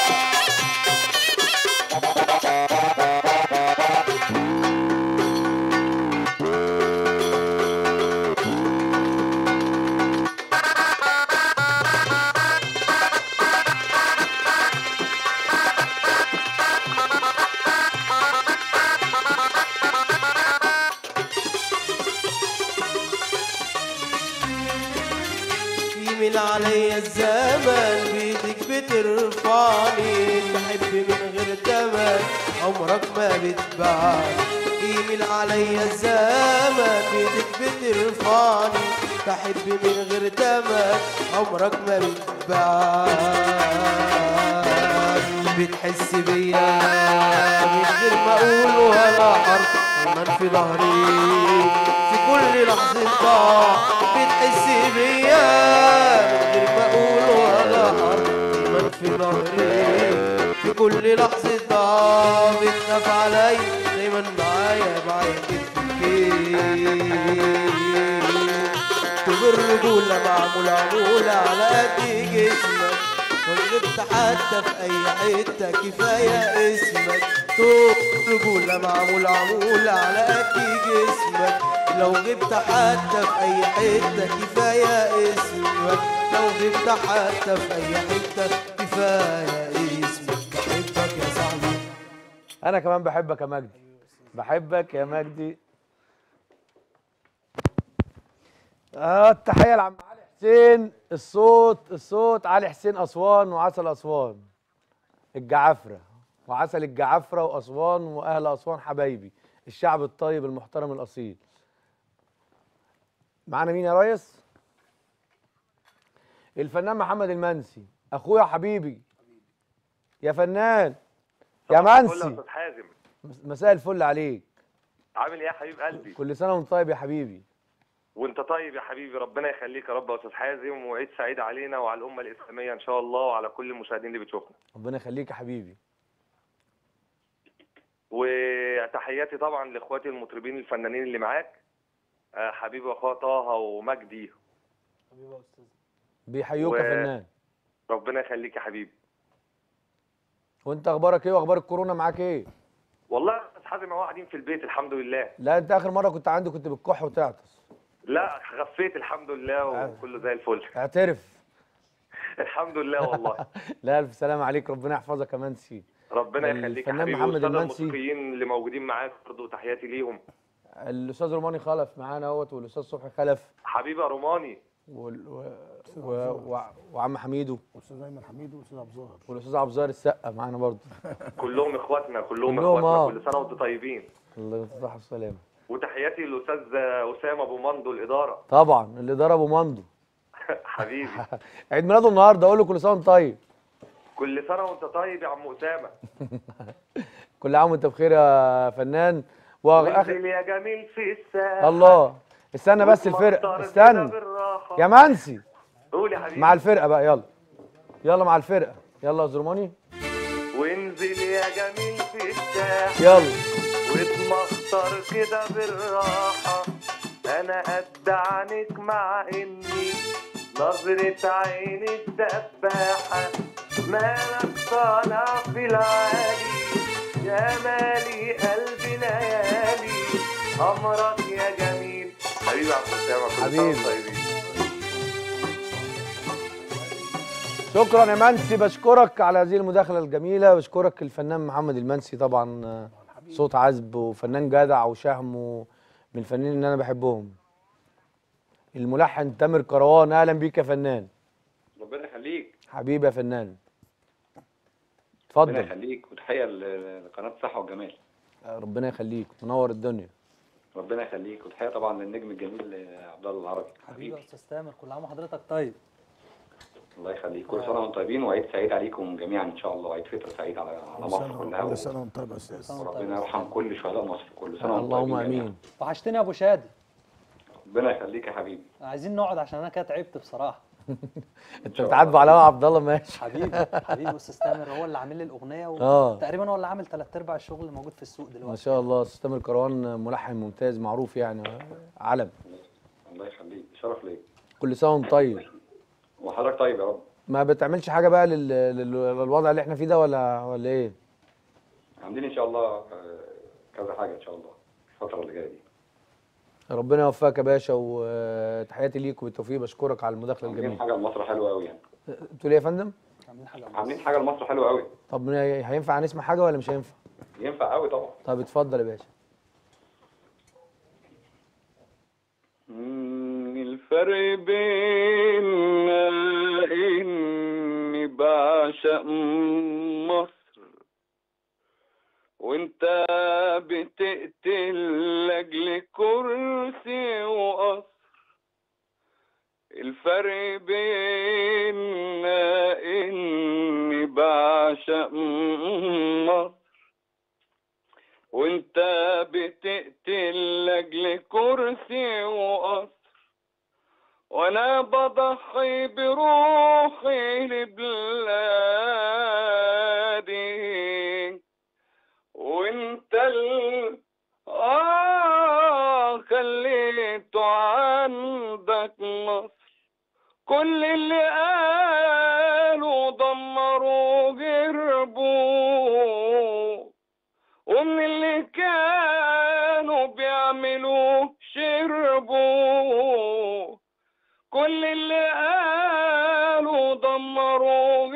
يميل عليا الزمن بيدك بترفعني تحب من غير تمن عمرك ما بتبعني يميل عليا الزمن بيدك بترفعني تحب من غير تمن عمرك ما بتبعني بتحس بيا من غير ما اقول ولا حرف من في ظهري في كل لحظة ضاع بتحس بيا من غير ما اقول ولا حرف من في ظهري في كل لحظة ضاع بتخاف علي دايما معايا معايا كتف طوب الرجولة معمولة عمولة على قد جسمك غبت حتى في أي حتة كفاية اسمك طوب رجولة معمولة عمولة على قد جسمك لو غبت حتى في أي حتة كفاية اسمك لو غبت حتى في أي حتة كفاية اسمك بحبك يا صاحبي انا كمان بحبك يا مجدي بحبك يا مجدي اه التحيه لعم علي حسين الصوت الصوت علي حسين اسوان وعسل اسوان الجعافره وعسل الجعافره واسوان واهل اسوان حبايبي الشعب الطيب المحترم الاصيل معانا مين يا ريس الفنان محمد المنسي اخويا حبيبي يا فنان يا صباح الفل يا منسي استاذ حازم مساء الفل عليك عامل ايه يا حبيب قلبي كل سنه وانت طيب يا حبيبي وانت طيب يا حبيبي ربنا يخليك يا رب يا استاذ حازم وعيد سعيد علينا وعلى الامه الاسلاميه ان شاء الله وعلى كل المشاهدين اللي بتشوفنا ربنا يخليك يا حبيبي وتحياتي طبعا لاخواتي المطربين الفنانين اللي معاك آه، حبيبي واخويا طه ومجدي بيحيوك و- يا فنان ربنا يخليك يا حبيبي وانت اخبارك ايه واخبار الكورونا معاك ايه والله يا استاذ حازم اهو قاعدين في البيت الحمد لله لا انت اخر مره كنت عندي كنت بتكح وتعطس لا خفيت الحمد لله وكله زي الفل اعترف الحمد لله والله لا الف سلامه عليك ربنا يحفظك يا منسي ربنا يخليك يا الفنان حبيبي محمد والساده المنسي. الموسيقيين اللي موجودين معاك برضه تحياتي ليهم الاستاذ روماني خلف معانا اهوت والاستاذ صبحي خلف حبيبي يا روماني وال... و... و... و... وعم حميدو استاذ ايمن حميد واستاذ عبد الظاهر والاستاذ عبد الظاهر السقا معانا برضه كلهم اخواتنا كلهم, كلهم، اخواتنا آه. كل سنه وانتم طيبين الله يصلح السلامه وتحياتي للاستاذ اسامه ابو مندو الاداره طبعا الاداره ابو مندو حبيبي عيد ميلاده النهارده اقول له كل سنه وانت طيب كل سنه وانت طيب يا عم اسامه كل عام وانت بخير يا فنان واخر وانزل يا جميل في الساحه الله استنى بس واتمطر الفرقه كده استنى بالراحة. يا منسي قول يا حبيبي مع الفرقه بقى يلا يلا مع الفرقه يلا يا زرماني وانزل يا جميل في الساحه يلا واتمخطر كده بالراحة أنا قد عنك مع إني نظرة عيني الدباحة مالك طالع في العالي يا مالي قلبي ليالي أمرك يا جميل حبيبي يا عم أسامة كل سنة حبيبي. وانتم طيبين شكرا يا منسي بشكرك على هذه المداخله الجميله بشكرك الفنان محمد المنسي طبعا آه، صوت عذب وفنان جدع وشهم و- من الفنانين اللي انا بحبهم الملحن تامر كروان اهلا بيك يا فنان ربنا يخليك حبيبي يا فنان ربنا اتفضل يخليك وتحيه ل- لقناه صحه وجمال آه، ربنا يخليك منور الدنيا ربنا يخليك وتحيه طبعا للنجم الجميل عبد الله العربي حبيبي يا استاذ تامر كل عام وحضرتك طيب الله يخليك كل سنه وانتم طيبين وعيد سعيد عليكم جميعا ان شاء الله وعيد فطر سعيد على على مصر كلها كل سنه وانت طيب يا استاذ وربنا يرحم كل شهداء مصر كل سنه وانتم اللهم طيبين جميعاً. امين وحشتني يا ابو شادي ربنا يخليك يا حبيبي عايزين نقعد عشان انا كده تعبت بصراحه انت بتعاتبه على عبد الله ماشي حبيبي حبيبي استاذ تامر هو اللي عامل لي الاغنيه آه. وتقريبا هو اللي عامل ثلاث ارباع الشغل اللي موجود في السوق ما دلوقتي شاء الله استاذ تامر كروان ملحن ممتاز معروف يعني علم الله يخليك شرف ليا كل سنه وانت طيب وحضرتك طيب يا رب ما بتعملش حاجه بقى لل... لل... للوضع اللي احنا فيه ده ولا ولا ايه عاملين ان شاء الله آه، كذا حاجه ان شاء الله الفتره اللي جايه دي ربنا يوفقك يا باشا وتحياتي ليك وبالتوفيق بشكرك على المداخله عاملين الجميله حاجه لمصر حلوه قوي يعني بتقول ايه يا فندم عاملين حاجه لمصر حلوه قوي طب هينفع نسمع حاجه ولا مش هينفع ينفع قوي طبعا طب اتفضل يا باشا مم، الفرق بيننا اني بعشق مصر وانت بتقتل لاجل كرسي وقصر الفرق بيننا اني بعشق مصر وانت بتقتل لاجل كرسي وقصر وانا بضحي بروحي لبلادي وانت ال... آه خليته عندك مصر كل اللي قالوا دمروا جربوا ومن اللي كانوا بيعملوا شربوا كل اللي قالوا دمروا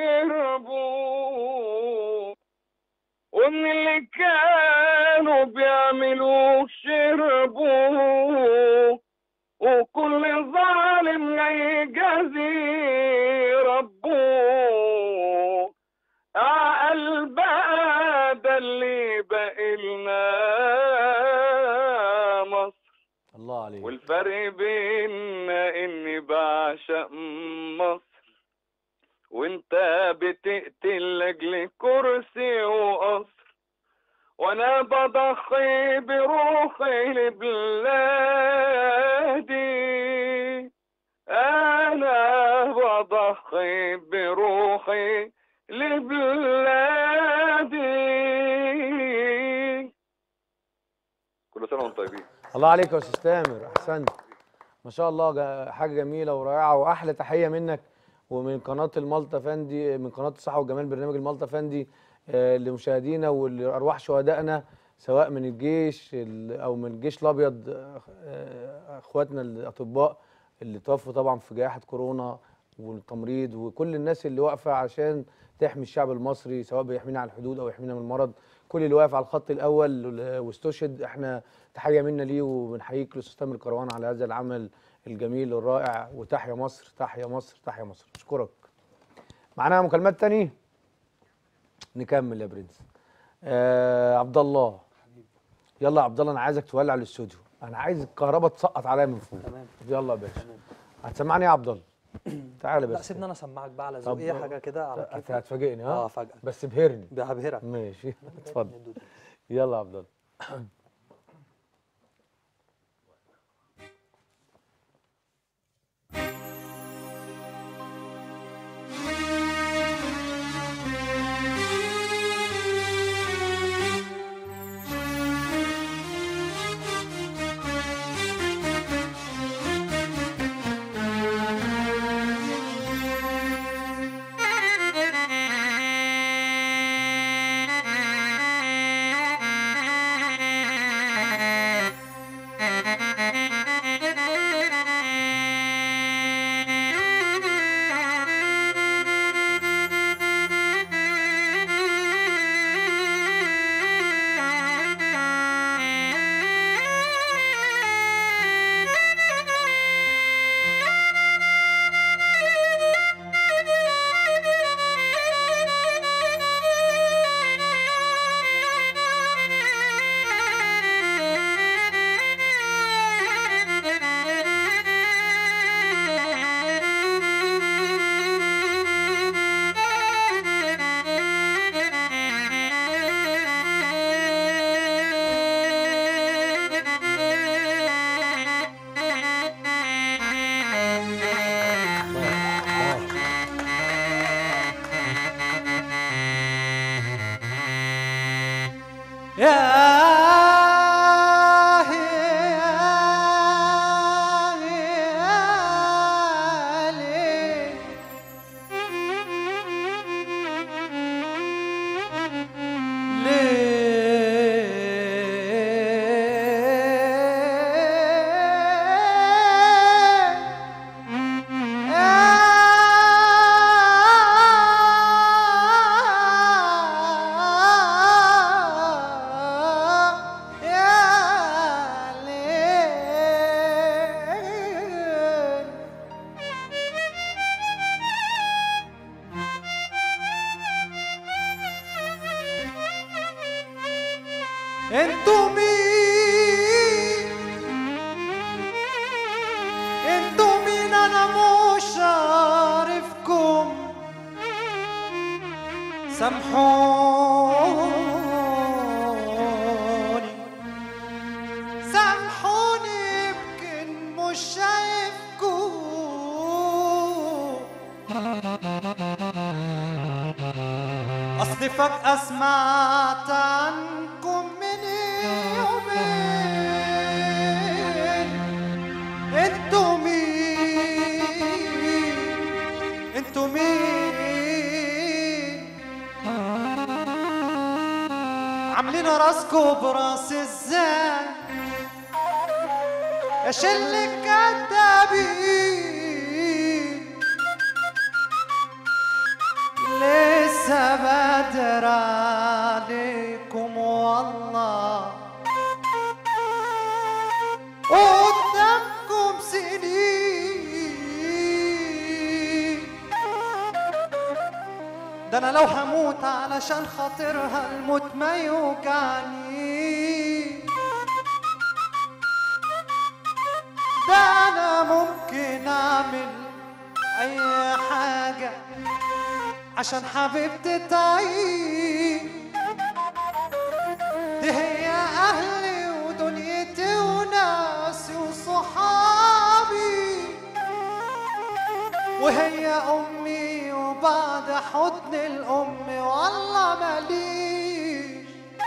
جربوا ومن اللي كانوا بيعملوا شربوا وكل ظالم يجازي ربه عقل بقى ده اللي باقي لنا مصر الله عليك والفرق بيننا اني بعشق مصر وانت بتقتل لاجل كرسي وقصر وانا بضحي بروحي لبلادي انا بضحي بروحي لبلادي كل سنه وانتم طيبين الله عليك يا استاذ تامر احسنت ما شاء الله جا- حاجه جميله ورائعه واحلى تحيه منك ومن قناه المالطا فندي من قناه الصحه والجمال برنامج المالطا فندي آه، لمشاهدينا ولارواح شهدائنا سواء من الجيش ال- او من الجيش الابيض آه، آه، اخواتنا الاطباء اللي توفوا طبعا في جائحه كورونا والتمريض وكل الناس اللي واقفه عشان تحمي الشعب المصري سواء بيحمينا على الحدود او يحمينا من المرض كل اللي واقف على الخط الاول واستشهد احنا تحيه منا ليه وبنحييك الاستاذ تامر كروان على هذا العمل الجميل الرائع وتحيا مصر تحيا مصر تحيا مصر اشكرك معانا مكالمات تاني نكمل يا برنس آه عبد الله يلا يا عبد الله انا عايزك تولع الاستوديو انا عايز الكهرباء تسقط عليا من فوق تمام يلا يا باشا هتسمعني إيه يا عبد الله تعالى بس لا سيبني انا اسمعك بقى على طب ذوقيه حاجه كده على هت- كيفك هتفاجئني ها اه فجاه بس ابهرني بهبهرك ماشي اتفضل يلا يا عبد الله Thank you. يا انتوا مين انتوا مين انا مش عارفكم سامحوني سامحوني يمكن مش شايفكم اصل فجأة سمعت عنكم من يومين انتوا مين انتوا مين عاملين راسكوا براس ازاي يا شلة كدابين لسه بدر عليكم والله قدامكم سنين ده انا لو هموت علشان خاطرها الموت ما يوجعني ده انا ممكن اعمل اي حاجه عشان حبيبتي تعيش دي هي أهلي ودنيتي وناسي وصحابي وهي أمي وبعد حضن الأم والله ماليش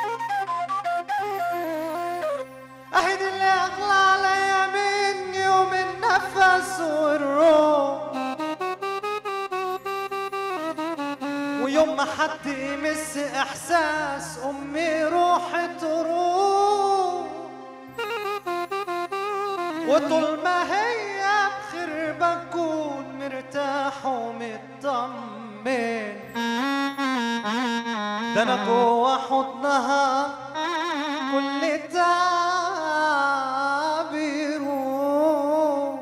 أهي دي اللي أغلى عليا مني ومن نفس والروح ويوم ما حد يمس احساس امي روحي تروح وطول ما هي بخير بكون مرتاح ومطمن ده انا جوا حضنها كل تعب يروح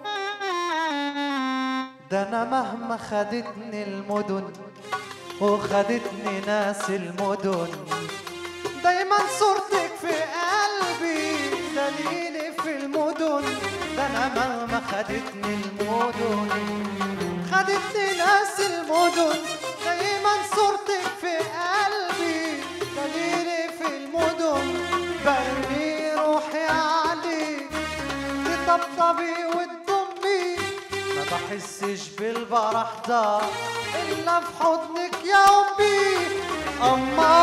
ده انا مهما خدتني المدن وخدتني ناس المدن دايما صورتك في قلبي دليلي في المدن ده انا مهما خدتني المدن خدتني ناس المدن دايما صورتك في قلبي دليلي في المدن برمي روحي عليك تطبطبي وتضمي ما بحسش بالفرح ده الا في حضنك يا امي اما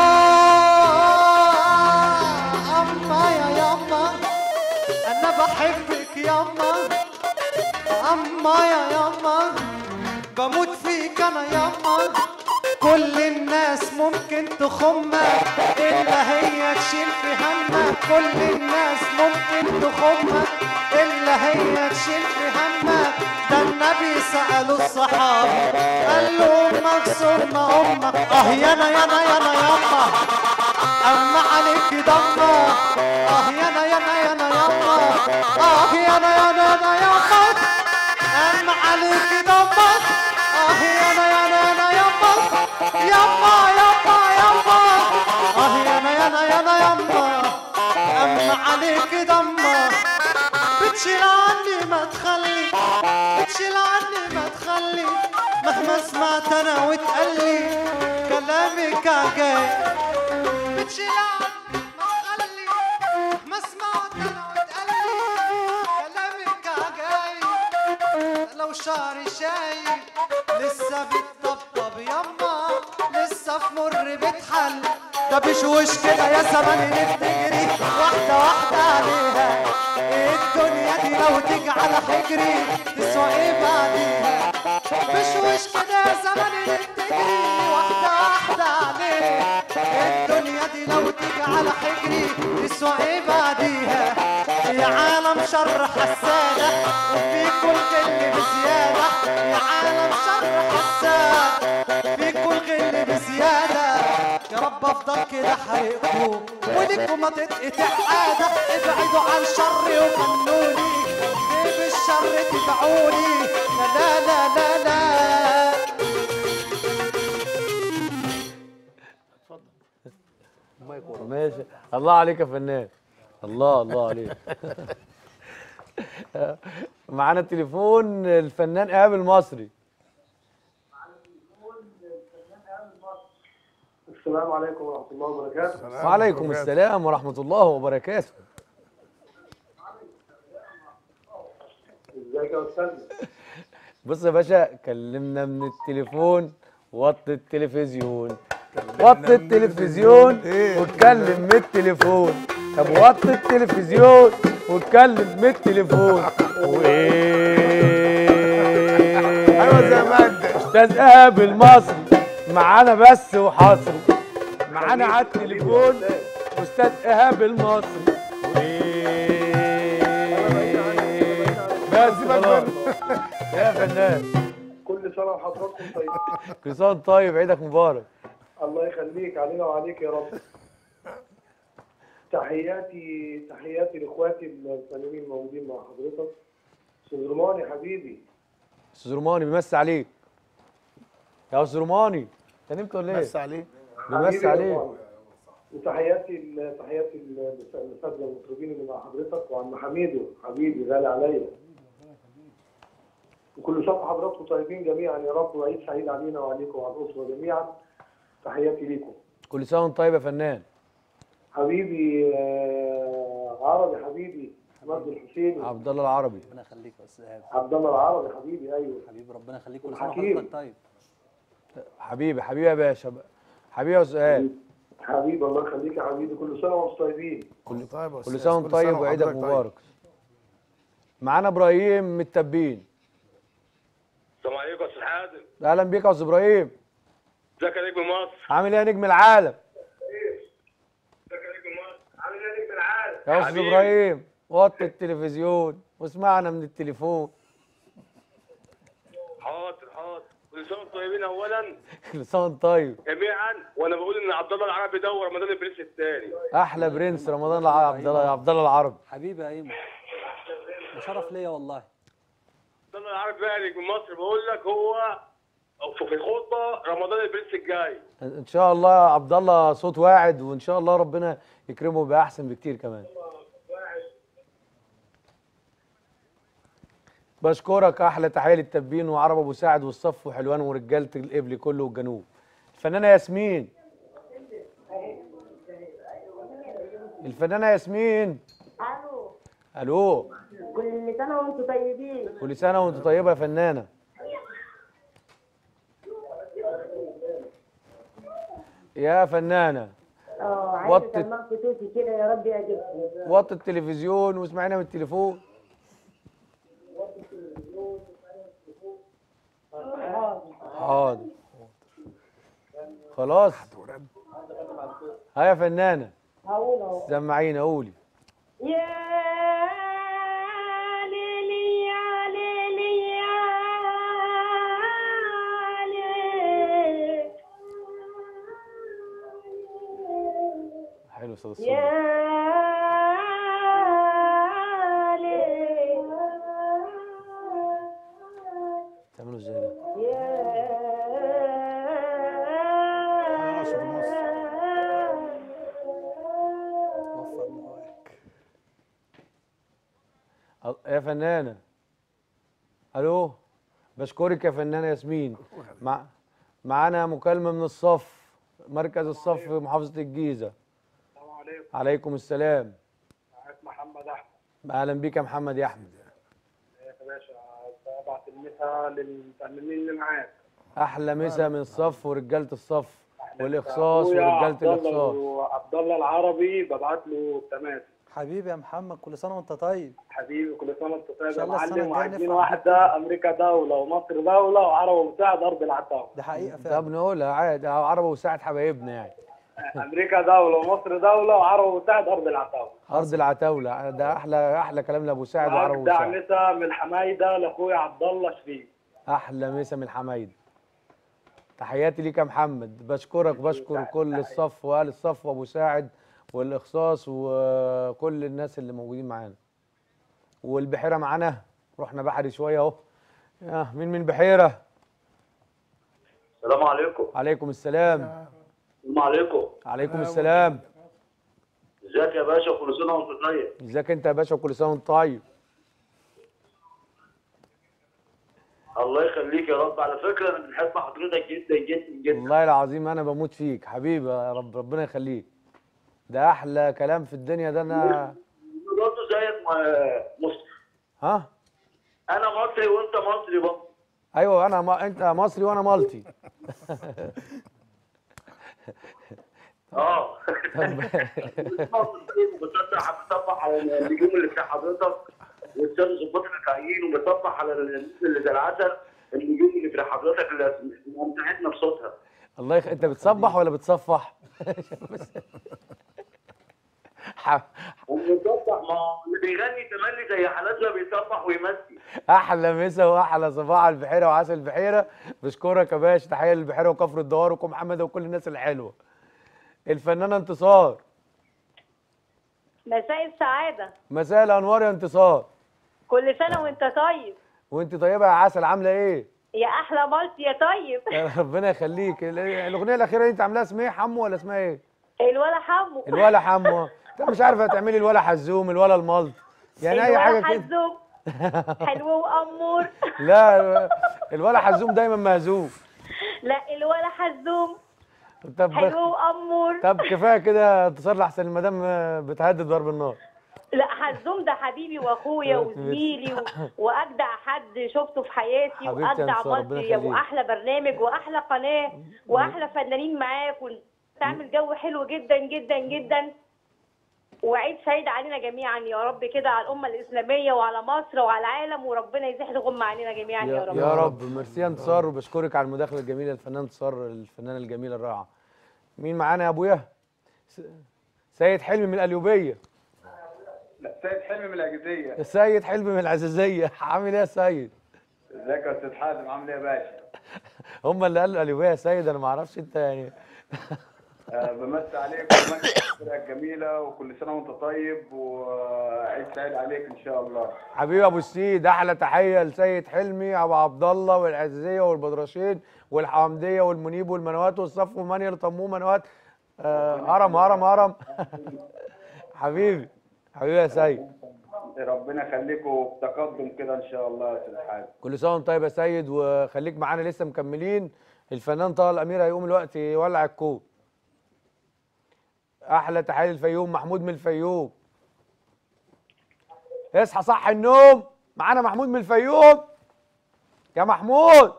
اما يا يما انا بحبك يما اما يا يما بموت فيك انا يما كل الناس ممكن تخمك الا هي تشيل في همك كل الناس ممكن تخمك الا هي تشيل في همك ده النبي سألوا الصحابي قال له امك ثم امك اه يانا يانا يانا ياما اما عليك ضمه اه يانا يانا يانا ياما اه يانا يانا يانا ياما اما عليك ضمه اه يانا يانا يانا ياما ياما ياما ياما اه يانا يانا يانا ياما اما عليك ضمه بتشيل عني ما تخلي بتشيل عني ما تخلي مهما سمعت انا وتقلي كلامك جاي بتشيل عني ما تخلي مهما سمعت انا وتقلي كلامك جاي لو شعري شايب لسه بتطبطب يما لسه في مر بتحل طب وش كده يا زمان اللي بتجري واحدة واحدة عليها الدنيا دي لو تيجي على حجري تسوى ايه بعديها بشوش كده يا زمان اللي بتجري واحدة واحدة عليها الدنيا دي لو تيجي على حجري تسوى ايه بعديها يا عالم شر حسادة وفي كل غل بزيادة يا عالم شر حسادة في كل غل بزيادة يا رب افضل كده حريقكم وليكم ما تتقطع عادة ابعدوا عن شري وفنوني ليه بالشر تدعوني لا لا لا لا لا ماشي الله عليك يا فنان الله الله عليك معانا التليفون الفنان ايهاب المصري السلام عليكم ورحمة الله وبركاته وعليكم السلام ورحمة الله وبركاته ازيك يا استاذ بص يا باشا كلمنا من التليفون وطي التلفزيون وطي التلفزيون واتكلم من التليفون طب وطي التلفزيون واتكلم من التليفون وايه ايوه زي ما انت استاذ ايهاب المصري معانا بس وحصري معانا على التليفون استاذ ايهاب المصري بس خلاص يا فنان كل سنة وحضراتكم طيب كل سنه وأنت طيب عيدك مبارك الله يخليك علينا وعليك يا رب تحياتي تحياتي لاخواتي الفنانين الموجودين مع حضرتك استاذ روماني حبيبي استاذ روماني بيمسي عليك يا استاذ روماني انت نمت ولا ايه؟ بيمسي عليه بيمسي حبيبي يا عليك روماني. وتحياتي ل- تحياتي ل- للاساتذه المطربين اللي مع حضرتك وعم حميدو حبيبي غالي عليا وكل سنه وحضراتكم طيبين جميعا يا رب وعيد سعيد علينا وعليكم وعلى الاسره جميعا تحياتي ليكم كل سنه وانت طيب يا فنان حبيبي آه، عربي حبيبي مجد الحسيني عبد الله العربي ربنا يخليك يا استاذ ايهاب عبد الله العربي حبيبي ايوه حبيبي ربنا يخليك كل سنه وحكيم. وحضرتك طيب حبيبي حبيبي يا باشا حبيبي يا استاذ إيهاب. حبيبي الله يخليك يا حبيبي كل سنه وانتم طيبين كل طيب يا كل أستاذ، سنه وانت كل طيب سنة وعيدك وحضرتك طيب. مبارك معانا ابراهيم من التبين السلام عليكم يا استاذ حازم اهلا بيك يا استاذ ابراهيم ازيك يا نجم مصر عامل ايه يا نجم العالم يا استاذ حبيبي. ابراهيم وطي التلفزيون واسمعنا من التليفون حاضر حاضر كل سنه وانتم طيبين اولا كل سنه وانت طيب جميعا وانا بقول ان عبد الله العربي ده هو رمضان البرنس الثاني احلى برنس رمضان الع- عبد الله عبد الله العربي حبيبي يا ايمن ده شرف ليا والله عبد الله العربي بقى نجم مصر بقول لك هو في في الخطه رمضان البرنس الجاي ان شاء الله عبد الله صوت واعد وان شاء الله ربنا يكرمه باحسن بكتير كمان بشكرك احلى تحيه للتبين وعرب ابو ساعد والصف وحلوان ورجاله القبل كله والجنوب الفنانه ياسمين الفنانه ياسمين الو الو كل سنه وانتم طيبين كل سنه وانت طيبه يا فنانه يا فنانه اه عايزه وطت. اسمعكم صوتي كده يا رب يعجبكم وطي التلفزيون واسمعينا من التليفون حاضر خلاص ها يا فنانه هقول اهو سمعينا قولي يا ليلي يا ليلي يا ليلي حلو استاذ الصوت يا ليلي تعملوا ازاي ده أه، يا فنانة ألو بشكرك يا فنانة ياسمين مع معانا مكالمة من الصف مركز الصف في محافظة الجيزة السلام عليكم عليكم السلام معاك محمد احمد أهلا بيك يا محمد يا أحمد يا باشا ابعت المسا للفنانين اللي معاك أحلى مسا من الصف ورجالة الصف والاخصاص أخويا ورجاله عبد الله الاخصاص وعبد الله العربي ببعت له تمام حبيبي يا محمد كل سنه وانت طيب حبيبي كل سنه وانت طيب إن شاء يا الله السنة معلم الجاية وعايزين نفرح واحده امريكا دوله ومصر دوله وعرب مساعد ارض العتاوله ده حقيقه طب نقولها عادي أهو عربي وساعد حبايبنا يعني امريكا دوله ومصر دوله وعرب مساعد ارض العتاوله ارض العتاوله ده احلى احلى كلام لابو سعد وعربي واجدع وسعد مسا من الحمايده لاخويا عبد الله شريف احلى مسا من الحمايد تحياتي ليك يا محمد بشكرك بشكر كل الصف واهل الصف وابو ساعد والاخصاص وكل الناس اللي موجودين معانا والبحيره معانا رحنا بحري شويه اهو آه، مين من بحيره السلام عليكم عليكم السلام السلام عليكم عليكم السلام ازيك يا باشا كل سنه وانت طيب ازيك انت يا باشا وكل سنه وانت طيب الله يخليك يا رب على فكره انا بنحب حضرتك جدا جدا جدا والله العظيم انا بموت فيك حبيبي يا رب ربنا يخليك ده احلى كلام في الدنيا ده انا برضه زيك ما- مصري ها انا مصري وانت مصري برضه ايوه انا ما... انت مصري وانا مالتي اه بصبح بصبح على النجوم اللي بتاع حضرتك واستاذ ظباط الحقيقيين وبصبح على الناس اللي زي العسل النجوم اللي بتاع حضرتك اللي ممتعتنا بصوتها الله يخ... انت بتصبح ولا بتصفح ح- وبصبح ما هو اللي بيغني تملي زي حالاتنا بيصبح ويمسي احلى مسا واحلى صباح على البحيره وعسل البحيره بشكرك يا باشا تحيه للبحيره وكفر الدوار وكم محمد وكل الناس الحلوه الفنانه انتصار مساء السعادة مساء الانوار يا انتصار كل سنة وانت طيب وانت طيبه يا عسل عامله ايه يا أحلى مالتي يا طيب يا ربنا يخليك ال- الاغنيه الاخيره اللي انت عاملاها اسمها ايه حمو ولا اسمها ايه الولا حمو الولا حمو انت مش عارفه تعملي الولا حزوم الولا الملط يعني اي الولا حاجه كده حزوم حلو وأمور لا الولا حزوم دايما مهزوم لا الولا حزوم طب حلو وأمور طب كفايه كده انتصار لحسن المدام بتهدد ضرب النار لا حزوم ده حبيبي واخويا وزميلي و... واجدع حد شفته في حياتي حبيبتي يا واجدع انتصار، ربنا مصري يخليك. واحلى برنامج واحلى قناه واحلى فنانين معاك وتعمل جو حلو جدا جدا جدا وعيد سعيد علينا جميعا يا رب كده على الامه الاسلاميه وعلى مصر وعلى العالم وربنا يزيح الغم علينا جميعا يا, يا, رب يا رب ميرسي يا انتصار وبشكرك على المداخله الجميله الفنان انتصار الفنانه الجميله الرائعه مين معانا يا ابويا س- سيد حلمي من القليوبيه لا سيد حلمي من الاجازيه السيد حلمي من العزيزيه عامل ايه يا سيد ازيك يا استاذ حازم عامل ايه يا باشا هم اللي قالوا القليوبيه يا سيد انا ما اعرفش انت يعني أه بمسي عليك وبمسي على الفرقه الجميله وكل سنه وانت طيب وعيد سعيد عليك ان شاء الله حبيبي ابو السيد احلى تحيه لسيد حلمي ابو عبد الله والعزيزيه والبدرشين والحمديه والمنيب والمنوات والصف ومانيا لطموه منوات آه، هرم هرم هرم حبيبي حبيبي يا سيد ربنا يخليكم في تقدم كده ان شاء الله يا استاذ حازم كل سنه وانت طيب يا سيد وخليك معانا لسه مكملين الفنان طه الامير هيقوم الوقت يولع الكون احلى تحيه للفيوم محمود من الفيوم اصحى صح النوم معانا محمود من الفيوم يا محمود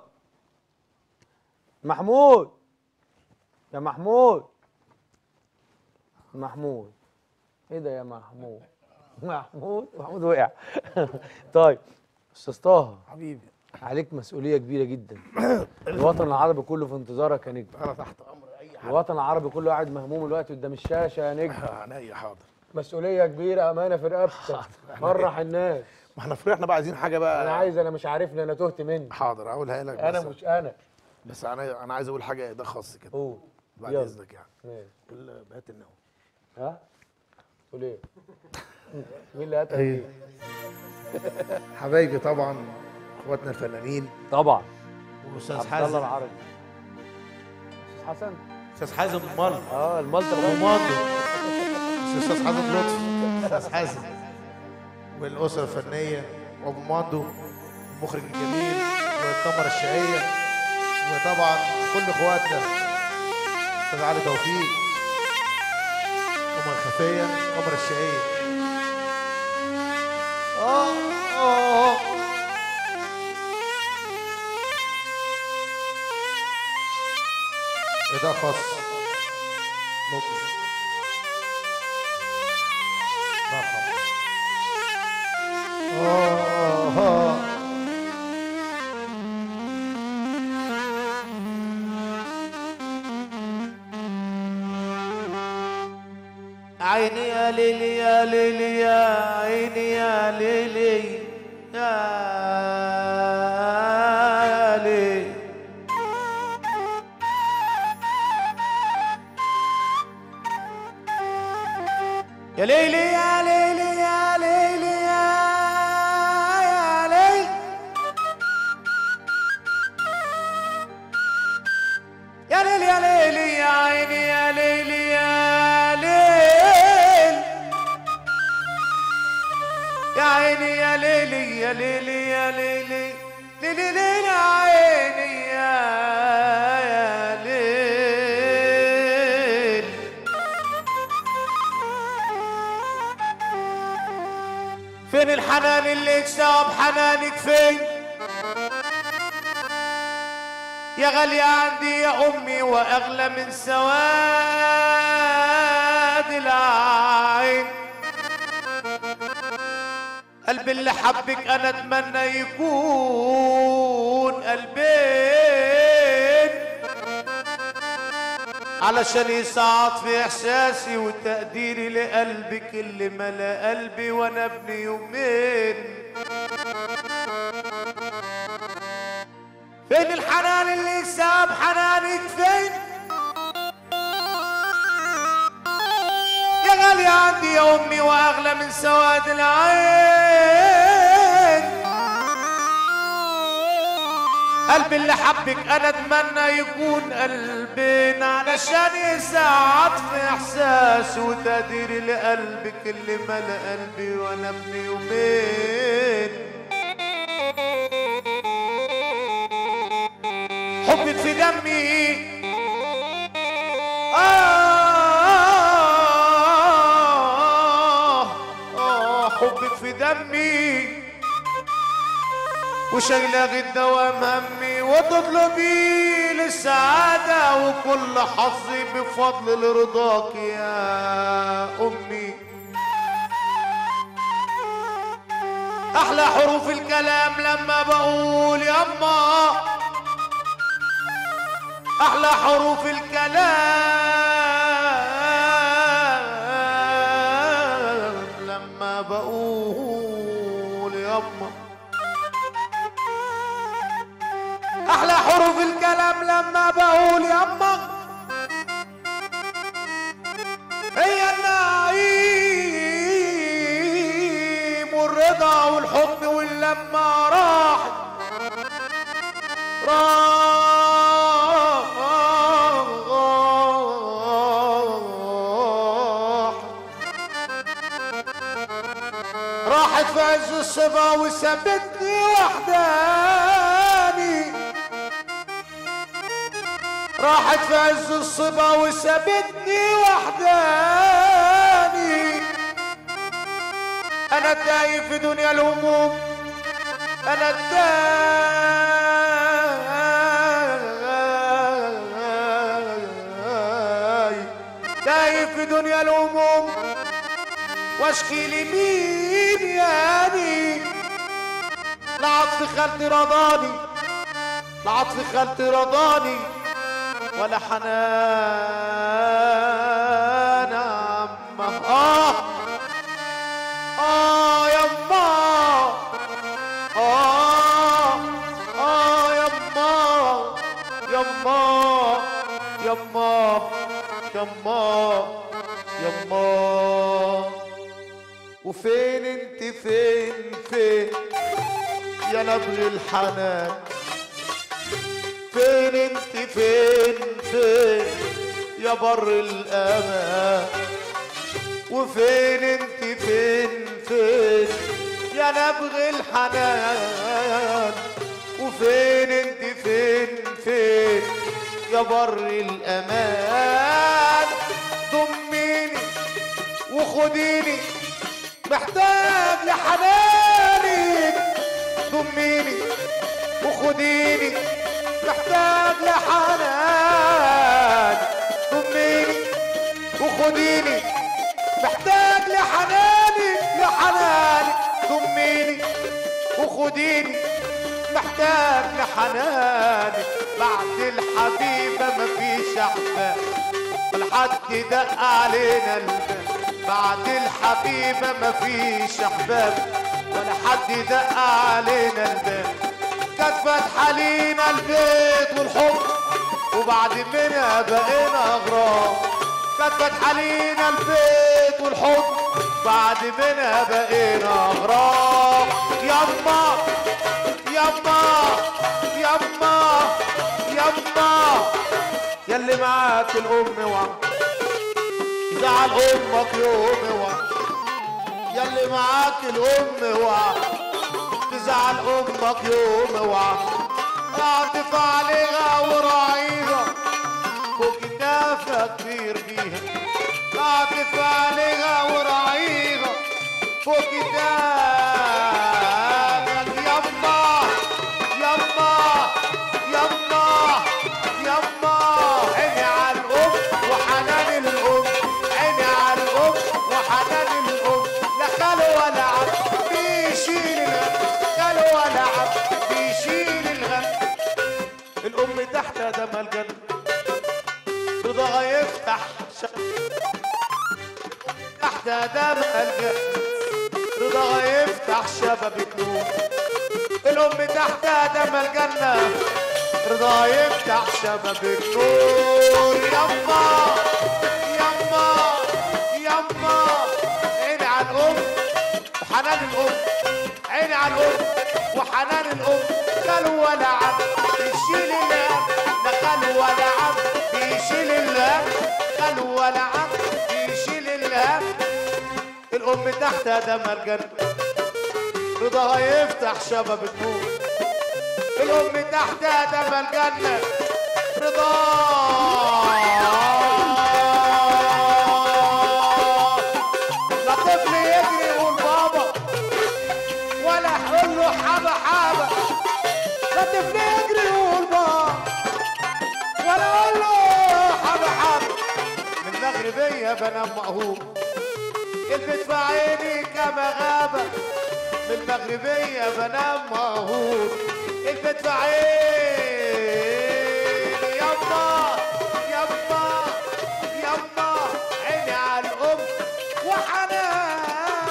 محمود يا محمود محمود ايه ده يا محمود محمود محمود وقع طيب استاذ طه حبيبي عليك مسؤوليه كبيره جدا الوطن العربي كله في انتظارك يا نجم انا تحت امر اي حد الوطن العربي كله قاعد مهموم الوقت قدام الشاشه يا نجم عينيا حاضر مسؤوليه كبيره امانه في رقبتك فرح الناس ما احنا فرحنا بقى عايزين حاجه بقى انا عايز انا مش عارفني انا تهت مني حاضر اقولها لك انا بس مش انا بس انا انا عايز اقول حاجه ده خاص كده قول بعد يلا. اذنك يعني ماشي. ال- بهات النوم ها تقول ايه مين اللي قتل ايه حبايبي طبعا اخواتنا الفنانين طبعا واستاذ عبد حازم الله العربي استاذ حسن استاذ حازم المال اه المالتي ابو ماندو استاذ حازم لطفي استاذ حازم والاسره الفنيه وابو ماندو المخرج الجميل والكاميرا الشقيه وطبعا كل اخواتنا استاذ علي توفيق الكاميرا الخفيه الكاميرا الشقيه اه اه ده خاص عيني يا ليلي يا ليلي يا عيني يا ليلي يا ليلي يا ليلي يا ليلي يا ليلي يا يا ليلي يا ليل يا ليلي يا عيني يا ليلي يا ليل يا عيني يا ليلي يا ليلي يا ليلي ليلي ليلي يا عيني يا يا ليل فين الحنان اللي اكسب حنانك فين يا غالية عندي يا أمي وأغلى من سواد العين قلبي اللي حبك أنا أتمنى يكون قلبين علشان يساعد في إحساسي وتقديري لقلبك اللي ملا قلبي وأنا ابن يومين فين الحنان اللي ساب حنانك فين يا غالية عندي يا أمي وأغلى من سواد العين قلبي اللي حبك أنا أتمنى يكون قلبين علشان يساعد في إحساس وتقديري لقلبك اللي ملا قلبي وأنا ابن يومين حبك في دمي آه آه حبك في دمي وشايلة الدوام همي وتطلبي للسعادة وكل حظي بفضل رضاك يا أمي أحلى حروف الكلام لما بقول يما أحلى حروف الكلام لما بقول يما أحلى حروف الكلام لما بقول يما هي النعيم والرضا والحب واللمة راحت راح راحت في عز الصبا وسابتني وحداني راحت في عز الصبا وسابتني وحداني انا تايه في دنيا الهموم انا تايه تايه في دنيا الهموم واشكي لمين يعني لا عطف خالتي رضاني لا عطف خالتي رضاني ولا حنان عمه اه اه يما اه اه يما يما يما يما يما وفين انت فين فين يا نبغ الحنان فين انت فين فين يا بر الامان وفين انت فين فين يا نبغ الحنان وفين انت فين فين يا بر الامان ضميني وخديني محتاج لحنانك ضميني وخديني محتاج لحنان ضميني وخديني محتاج لحناني لحناني ضميني وخديني محتاج لحناني بعد الحبيبة مفيش أحباب والحد دق علينا الباب بعد الحبيبة مفيش أحباب ولا حد دق علينا الباب كانت فاتحة لينا البيت والحب وبعد منها بقينا أغراب كانت فاتحة لينا البيت والحب بعد منها بقينا أغراب يما يما يما يما يلي معاك الأم وعم زعل أمك يوم وعم يلي معاك الأم وعم تزعل أمك يوم وعم اعطف عليها وراعيها فوق كتافك كبير بيها اعطف عليها وراعيها فوق كتافك يما يما يما يما عيني على الأم وحنان الأم عيني على الأم وحنان الأم لا خالو ولا عم بيشيل الهم خالو ولا عم بيشيل الهم الأم تحت دم الجنة رضاها يفتح شق تحت دم الجنة رضاها يفتح شبابك نور الأم تحت دم الجنة رضاها يفتح شبابك نور يما يما يما عيني على الأم وحنان الأم عيني على الأم وحنان الأم خلو ولا عم بيشيل الهم لا خلو ولا عم بيشيل الهم خلو ولا عم بيشيل الهم الأم تحت دم الجنة رضاها يفتح شباب النور الأم تحت دم الجنة رضا لا طفل يجري يقول بابا ولا يقول له حبة حبة لا طفل يجري يقول بابا ولا يقول له حبة حبة من المغربية بنام مقهور البت في عيني كما غابة من المغربية بنام مقهور البت في عيني يما يما يما عيني على الأم وحنان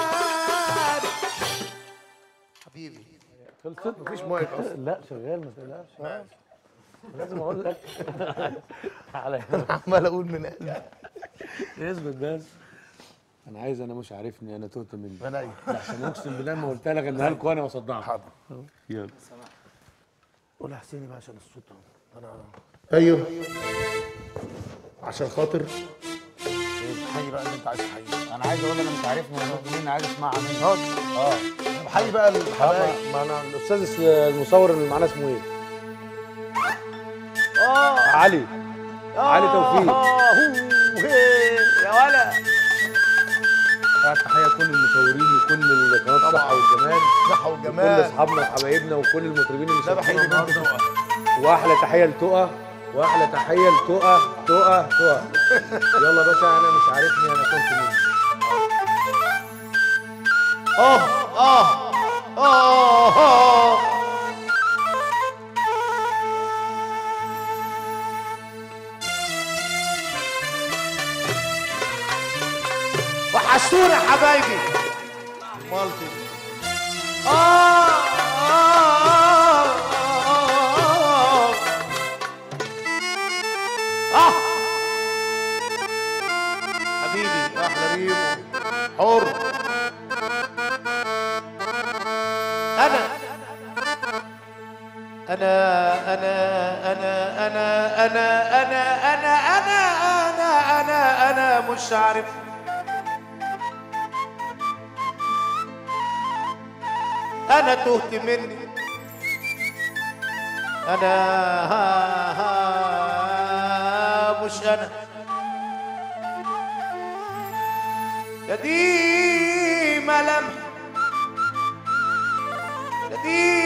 حبيبي خلصت مفيش مايك أصلا. لا شغال ما تقلقش لازم اقول لك على عمال اقول من قلبي اثبت بس انا عايز انا مش عارفني انا تهت مني انا ايه عشان اقسم بالله ما قلت لك انها لكم انا واصدعها حاضر يلا قول يا حسيني بقى عشان الصوت انا ايوه عشان خاطر حي بقى اللي انت عايز تحييه انا عايز اقول انا مش عارفني انا تهت مني عايز اسمعها منك اه حي بقى الحبايب ما ما انا الاستاذ المصور اللي معانا اسمه ايه؟ اه علي علي توفيق يا ولا تحيه لكل المصورين وكل القناه الصحه والجمال صحه وكل والجمال اصحابنا وحبايبنا وكل المطربين اللي ده بحيي شاركونا النهارده النهارده واحلى تحيه لتقى واحلى تحيه لتقى تقى تقى يلا يا باشا انا مش عارفني انا كنت مين اه اه اه اه وحشتونا حبايبي مالتي آه آه آه آه حبيبي أحلى ريمو حر أنا أنا أنا أنا أنا أنا أنا أنا أنا أنا أنا أنا مش عارف أنا تهت مني أنا ها ها مش أنا يا دي ملامح يا دي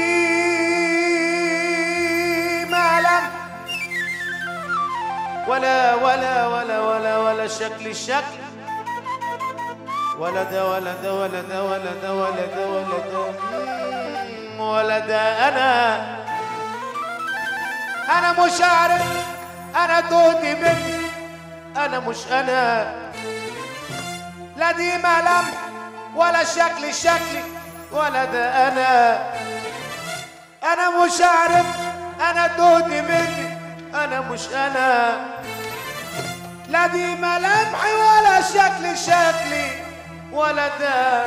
ملامح ولا ولا ولا ولا ولا ولا شكل الشكل ولا ده ولا ده ولا ده ولا ده ولا ده ولا ده مم، ولا ده انا انا مش عارف انا تهت مني انا مش انا لا دي ملامح ولا شكل شكلي ولا ده انا انا مش عارف انا تهت مني انا مش انا لا دي ملامحي ولا شكل شكلي ولا ده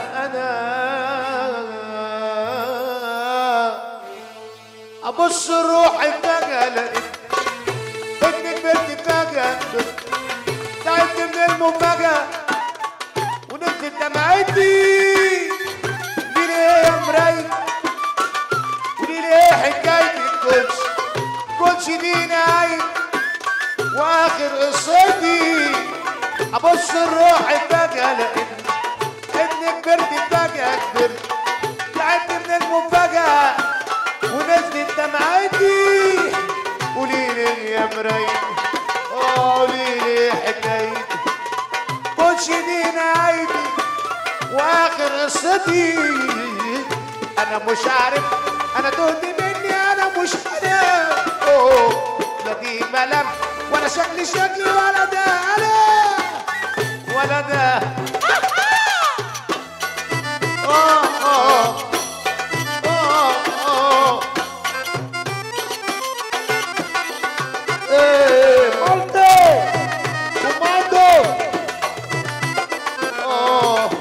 انا ابص روحي فجأة لقيت اني كبرت فجأة تعبت من المفاجأة ونزلت دمعتي دي ليه يا مراية ودي ليه حكاية الكوتش كوتش دي نايم واخر قصتي ابص لروحي فجأة لقيت اني كبرت فجأة كبرت تعبت من المفاجأة ونزلت دمعتي قولي لي يا مراية قولي لي حكايتي كوتش دي نايمي واخر قصتي انا مش عارف انا تهت مني انا مش انا أوه، لا دي ملامح ولا شكلي شكلي ولا ده انا ولا ده آه، آه. آه، آه. إيه، مالتي كوماندو آه.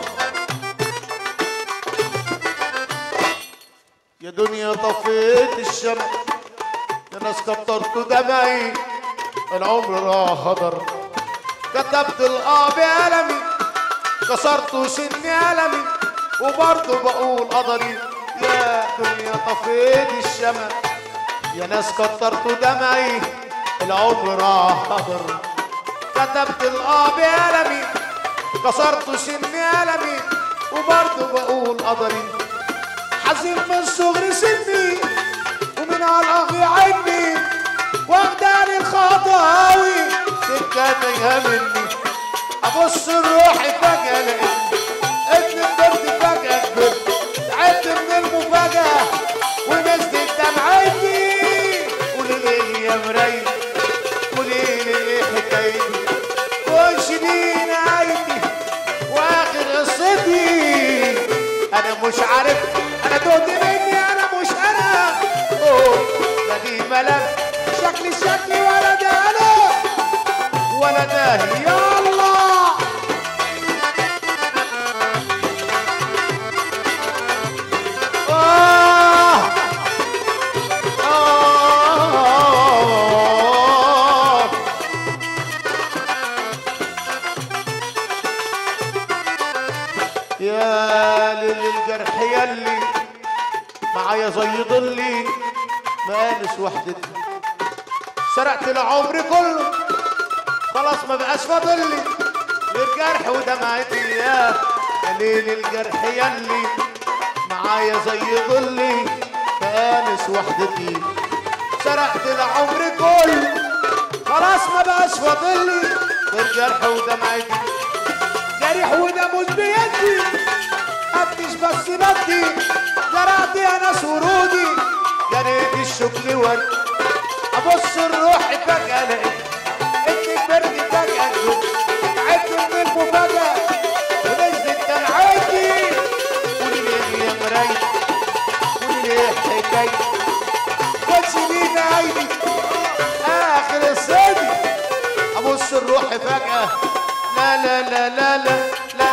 يا دنيا طفيت الشمع يا ناس كترت دمعي العمر راح هدر كتبت الاه بألمي كسرت سني ألمي وبرضه بقول قدري يا دنيا طفيت الشمع يا ناس كترت دمعي العمر راح هدر كتبت الاه بألمي كسرت سني ألمي وبرضه بقول قدري حزين من صغر سني ومن على الأغي عني واخداني الخطاوي سكة تايهة مني أبص لروحي فجأة لقيت إني كبرت فجأة كبرت تعبت من المفاجأة ونزلت دمعتي قولي لي يا مراية قولي لي إيه حكايتي وش دي نهايتي واخر قصتي انا مش عارف انا تهت مني انا مش انا اوه لا دي ملامح شكلي شكلي ولا ده انا ولا ده يلا آه آه يا للجرح يلي معايا زي ضلي مانس وحدتي سرقت العمر كله خلاص ما بقاش فاضلي غير جرح ودمعتي يا ليل الجرح يلي معايا زي ظلي مانس وحدتي سرقت العمر كله خلاص ما بقاش فاضلي غير جرح ودمعتي جريح وده مش بيدي قدش بس بدي زرعت يا ناس ورودي جريت الشكل ورد ابص لروحي فجأة لقيت اني كبرت فجأة كبرت تعبت من المفاجأة ونزلت دمعتي قولي لي يا مراية قولي لي حكايتي كنتش لينا عيني اخر الصدي ابص لروحي فجأة لا لا لا لا لا لا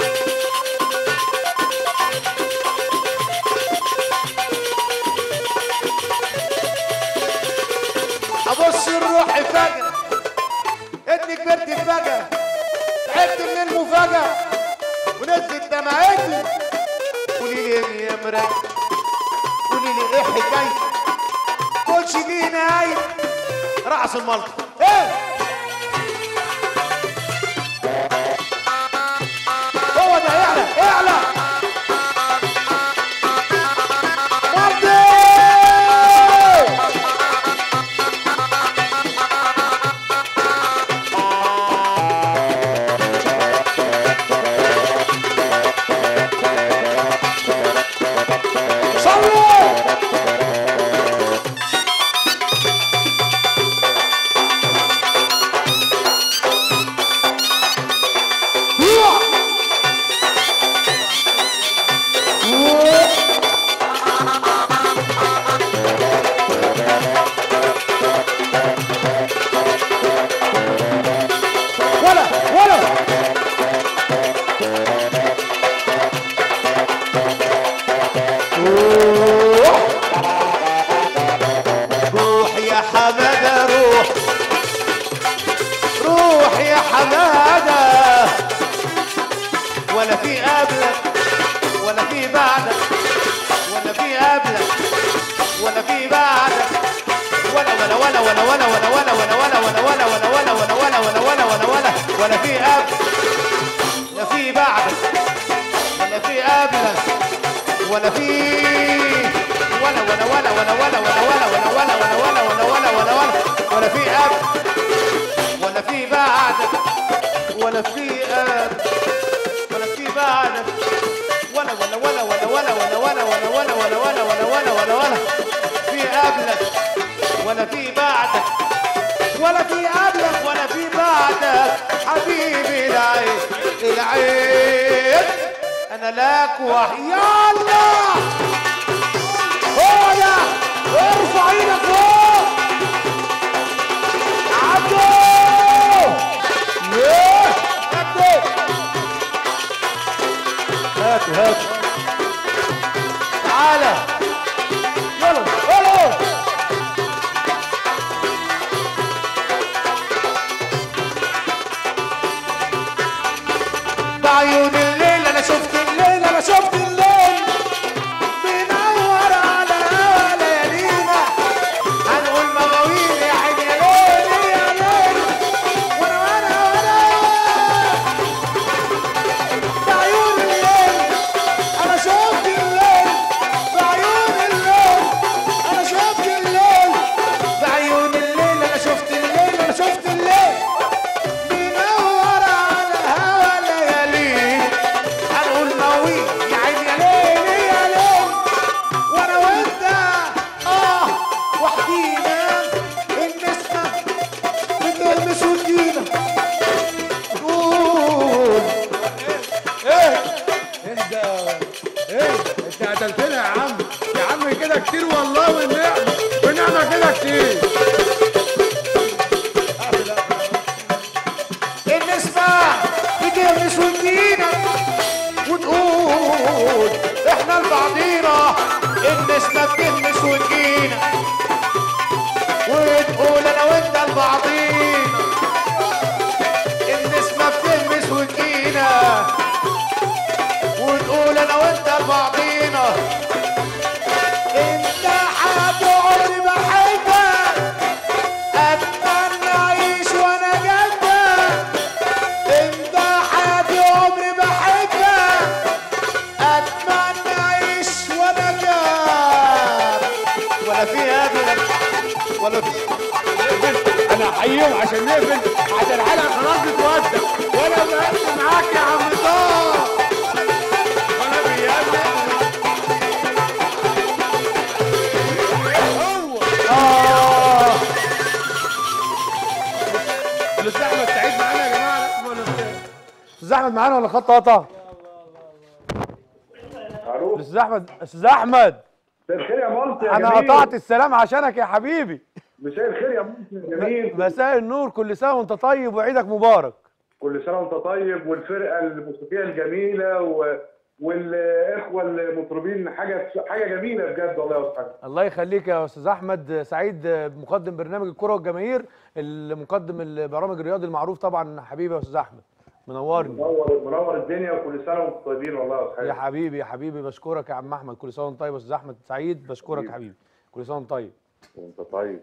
ابص لروحي فجأة اني كبرت فجأة تعبت من المفاجأة ونزلت دمعتي قولي لي يا مراية قولي لي ايه حكايتي كلش دي نهاية رأس الملط ايه هو ده اعلى اعلى مجدي ولا ولا ولا ولا ولا ولا ولا ولا ولا ولا ولا ولا ولا ولا ولا ولا ولا في قبل لا في بعد ولا في قبل ولا في ولا ولا ولا ولا ولا ولا ولا ولا ولا ولا ولا ولا ولا ولا ولا ولا في قبل ولا في بعد ولا في قبل ولا في بعد ولا ولا ولا ولا ولا ولا ولا ولا ولا ولا ولا ولا ولا ولا ولا في قبلك ولا في بعدك ولا في قبلك ولا في بعدك حبيبي العين العين انا لك وحي يلا هو ده ارفع ايدك فوق عبدو ايه عبدو هاتوا هاتوا تعالى يلا يلا بعيون الليل انا شفت الليل انا شفت الليل بينور على هوا ليالينا هنقول مواويل يا عين يا ليل يا ليل وانا وانا وانا بعيون الليل انا شفت الليل بعيون الليل انا شفت الليل بعيون الليل انا شفت الليل انا شفت الليل بينور على هوا ليالي هنقول مواويل يا عين يا ليل يا ليل وانا وانت اه وحدينا النسمة بتلمس وتجينا قول ايه انت ايه انت قتلتنا يا عم يا عم كده كتير والله والنعمه والنعمه كده كتير النسمة بتلمس وتجينا وتقول احنا لبعضينا النسمة بتلمس وتجينا وتقول انا وانت لبعضينا النسمة بتلمس وتجينا وتقول انا وانت لبعضينا انت حد عمري بحبك اتمنى اعيش وانا جنبك انت حد عمري بحبك اتمنى اعيش وانا جنبك ولا في قبلك ولا في انا احييهم عشان نقفل عشان الحلقه خلاص بتودع وانا بقفل معاك يا عم طه وانا بيقلب اه الاستاذ احمد سعيد معانا يا جماعه ولا استاذ احمد معانا ولا خط قطع؟ الو الاستاذ احمد استاذ احمد مساء الخير يا مالط يا انا جميل. قطعت السلام عشانك يا حبيبي مساء الخير يا مالط يا جميل مساء النور كل سنه وانت طيب وعيدك مبارك كل سنه وانت طيب والفرقه الموسيقيه الجميله و... والاخوه المطربين حاجه حاجه جميله بجد والله يا استاذ الله يخليك يا استاذ احمد سعيد مقدم برنامج الكره والجماهير المقدم البرامج الرياضي المعروف طبعا حبيبي يا استاذ احمد منورني منور منور الدنيا وكل سنه وانتم طيبين والله يا استاذ يا حبيبي يا حبيبي بشكرك يا عم احمد كل سنه وانت طيب يا استاذ احمد سعيد بشكرك يا حبيبي كل سنه وانت طيب وانت طيب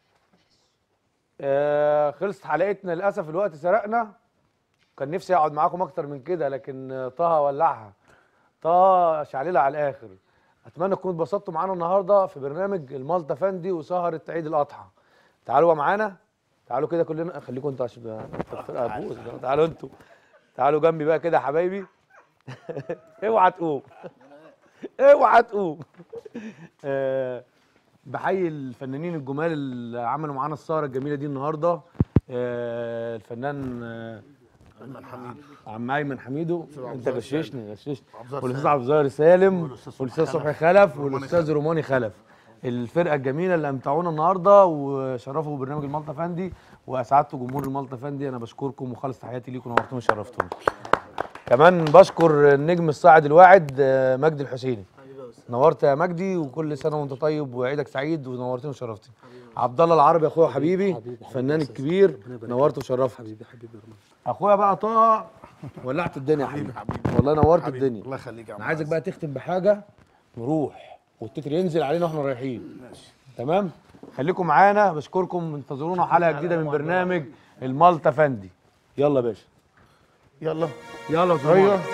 آه خلصت حلقتنا للاسف الوقت سرقنا كان نفسي اقعد معاكم اكتر من كده لكن آه، طه ولعها طه شعللها على الاخر اتمنى تكونوا اتبسطتوا معانا النهارده في برنامج المالتا فندي وسهره عيد الاضحى تعالوا بقى معانا تعالوا كده كلنا خليكم انتوا عشان الفرقه ابوس تعالوا انتوا تعالوا جنبي بقى كده يا حبايبي اوعى تقوم اوعى تقوم آه بحيي الفنانين الجمال اللي عملوا معانا السهره الجميله دي النهارده آه الفنان آه ايمن حميد عم ايمن حميدو انت الظاهر غششني غششني الظاهر والاستاذ سالم. عبد الظاهر سالم والأستاذ والاستاذ صبحي صبحي خلف. خلف روماني والاستاذ روماني خلف الفرقه الجميله اللي امتعونا النهارده وشرفوا برنامج المالتا فندي واسعدتوا جمهور المالتا فندي انا بشكركم وخالص تحياتي ليكم نورتوني وشرفتوني كمان بشكر النجم الصاعد الواعد آه، مجدي الحسيني نورت يا مجدي وكل سنه وانت طيب وعيدك سعيد ونورتني وشرفتني عبد الله العربي اخويا وحبيبي الفنان الكبير نورت وشرفت حبيبي حبيبي اخويا بقى طه ولعت الدنيا يا حبيبي والله نورت حبيبي، الدنيا الله يخليك يا عم انا عايزك بقى تختم بحاجه نروح والتتر ينزل علينا واحنا رايحين ماشي تمام خليكم معانا بشكركم انتظرونا حلقه جديده من برنامج المالتا فندي يلا يا باشا يلا يلا يا ايوه سلمان.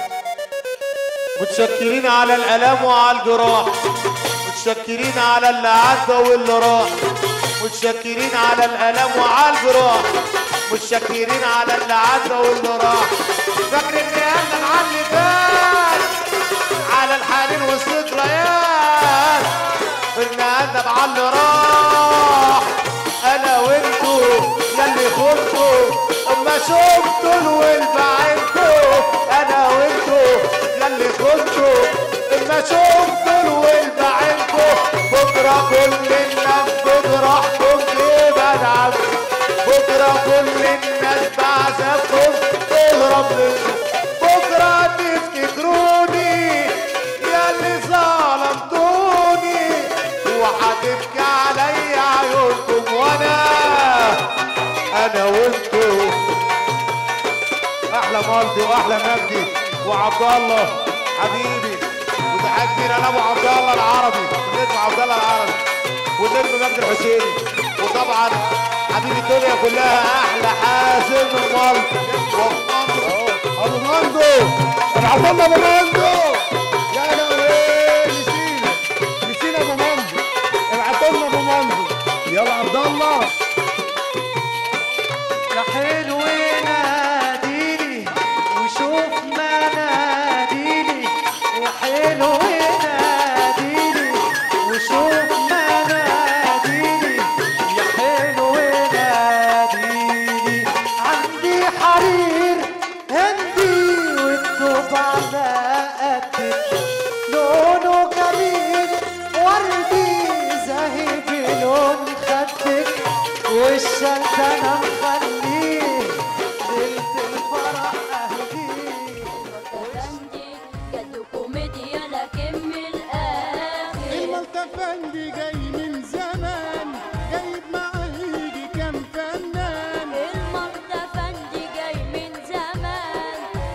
متشكرين على الالام وعلى الجراح متشكرين على اللي عدى واللي راح متشكرين على الالام وعلى الجراح متشكرين على اللي عدى واللي راح فاكر اني انا على اللي فات على الحنين والذكريات ان انا على اللي راح انا وانتو ياللي خنتوا اما شفتوا الولد بعينكوا انا وانتو ياللي خنتوا اما شفتوا الولد بعينكوا بكره كل الناس بجرحكم تبعد بكره كل الناس بعذابكم تهرب منكم بكره تفتكروني ياللي ظلمتوني وهتبكي عليا عيونكم وانا انا وانتو احلى مالدي واحلى مجدي وعبد الله حبيبي وتحية كبيرة لابو عبد الله العربي والنجم عبد الله العربي والنجم مجدي الحسيني وطبعا حبيبي الدنيا كلها احلى حازم المالدي ابو ماندو ابو عبد الله ابو ماندو يا لهوي نسينا نسينا ابو ماندو ابعت لنا ابو ماندو يلا عبد الله يا حلو ناديني وشوف ما ناديني يا حلو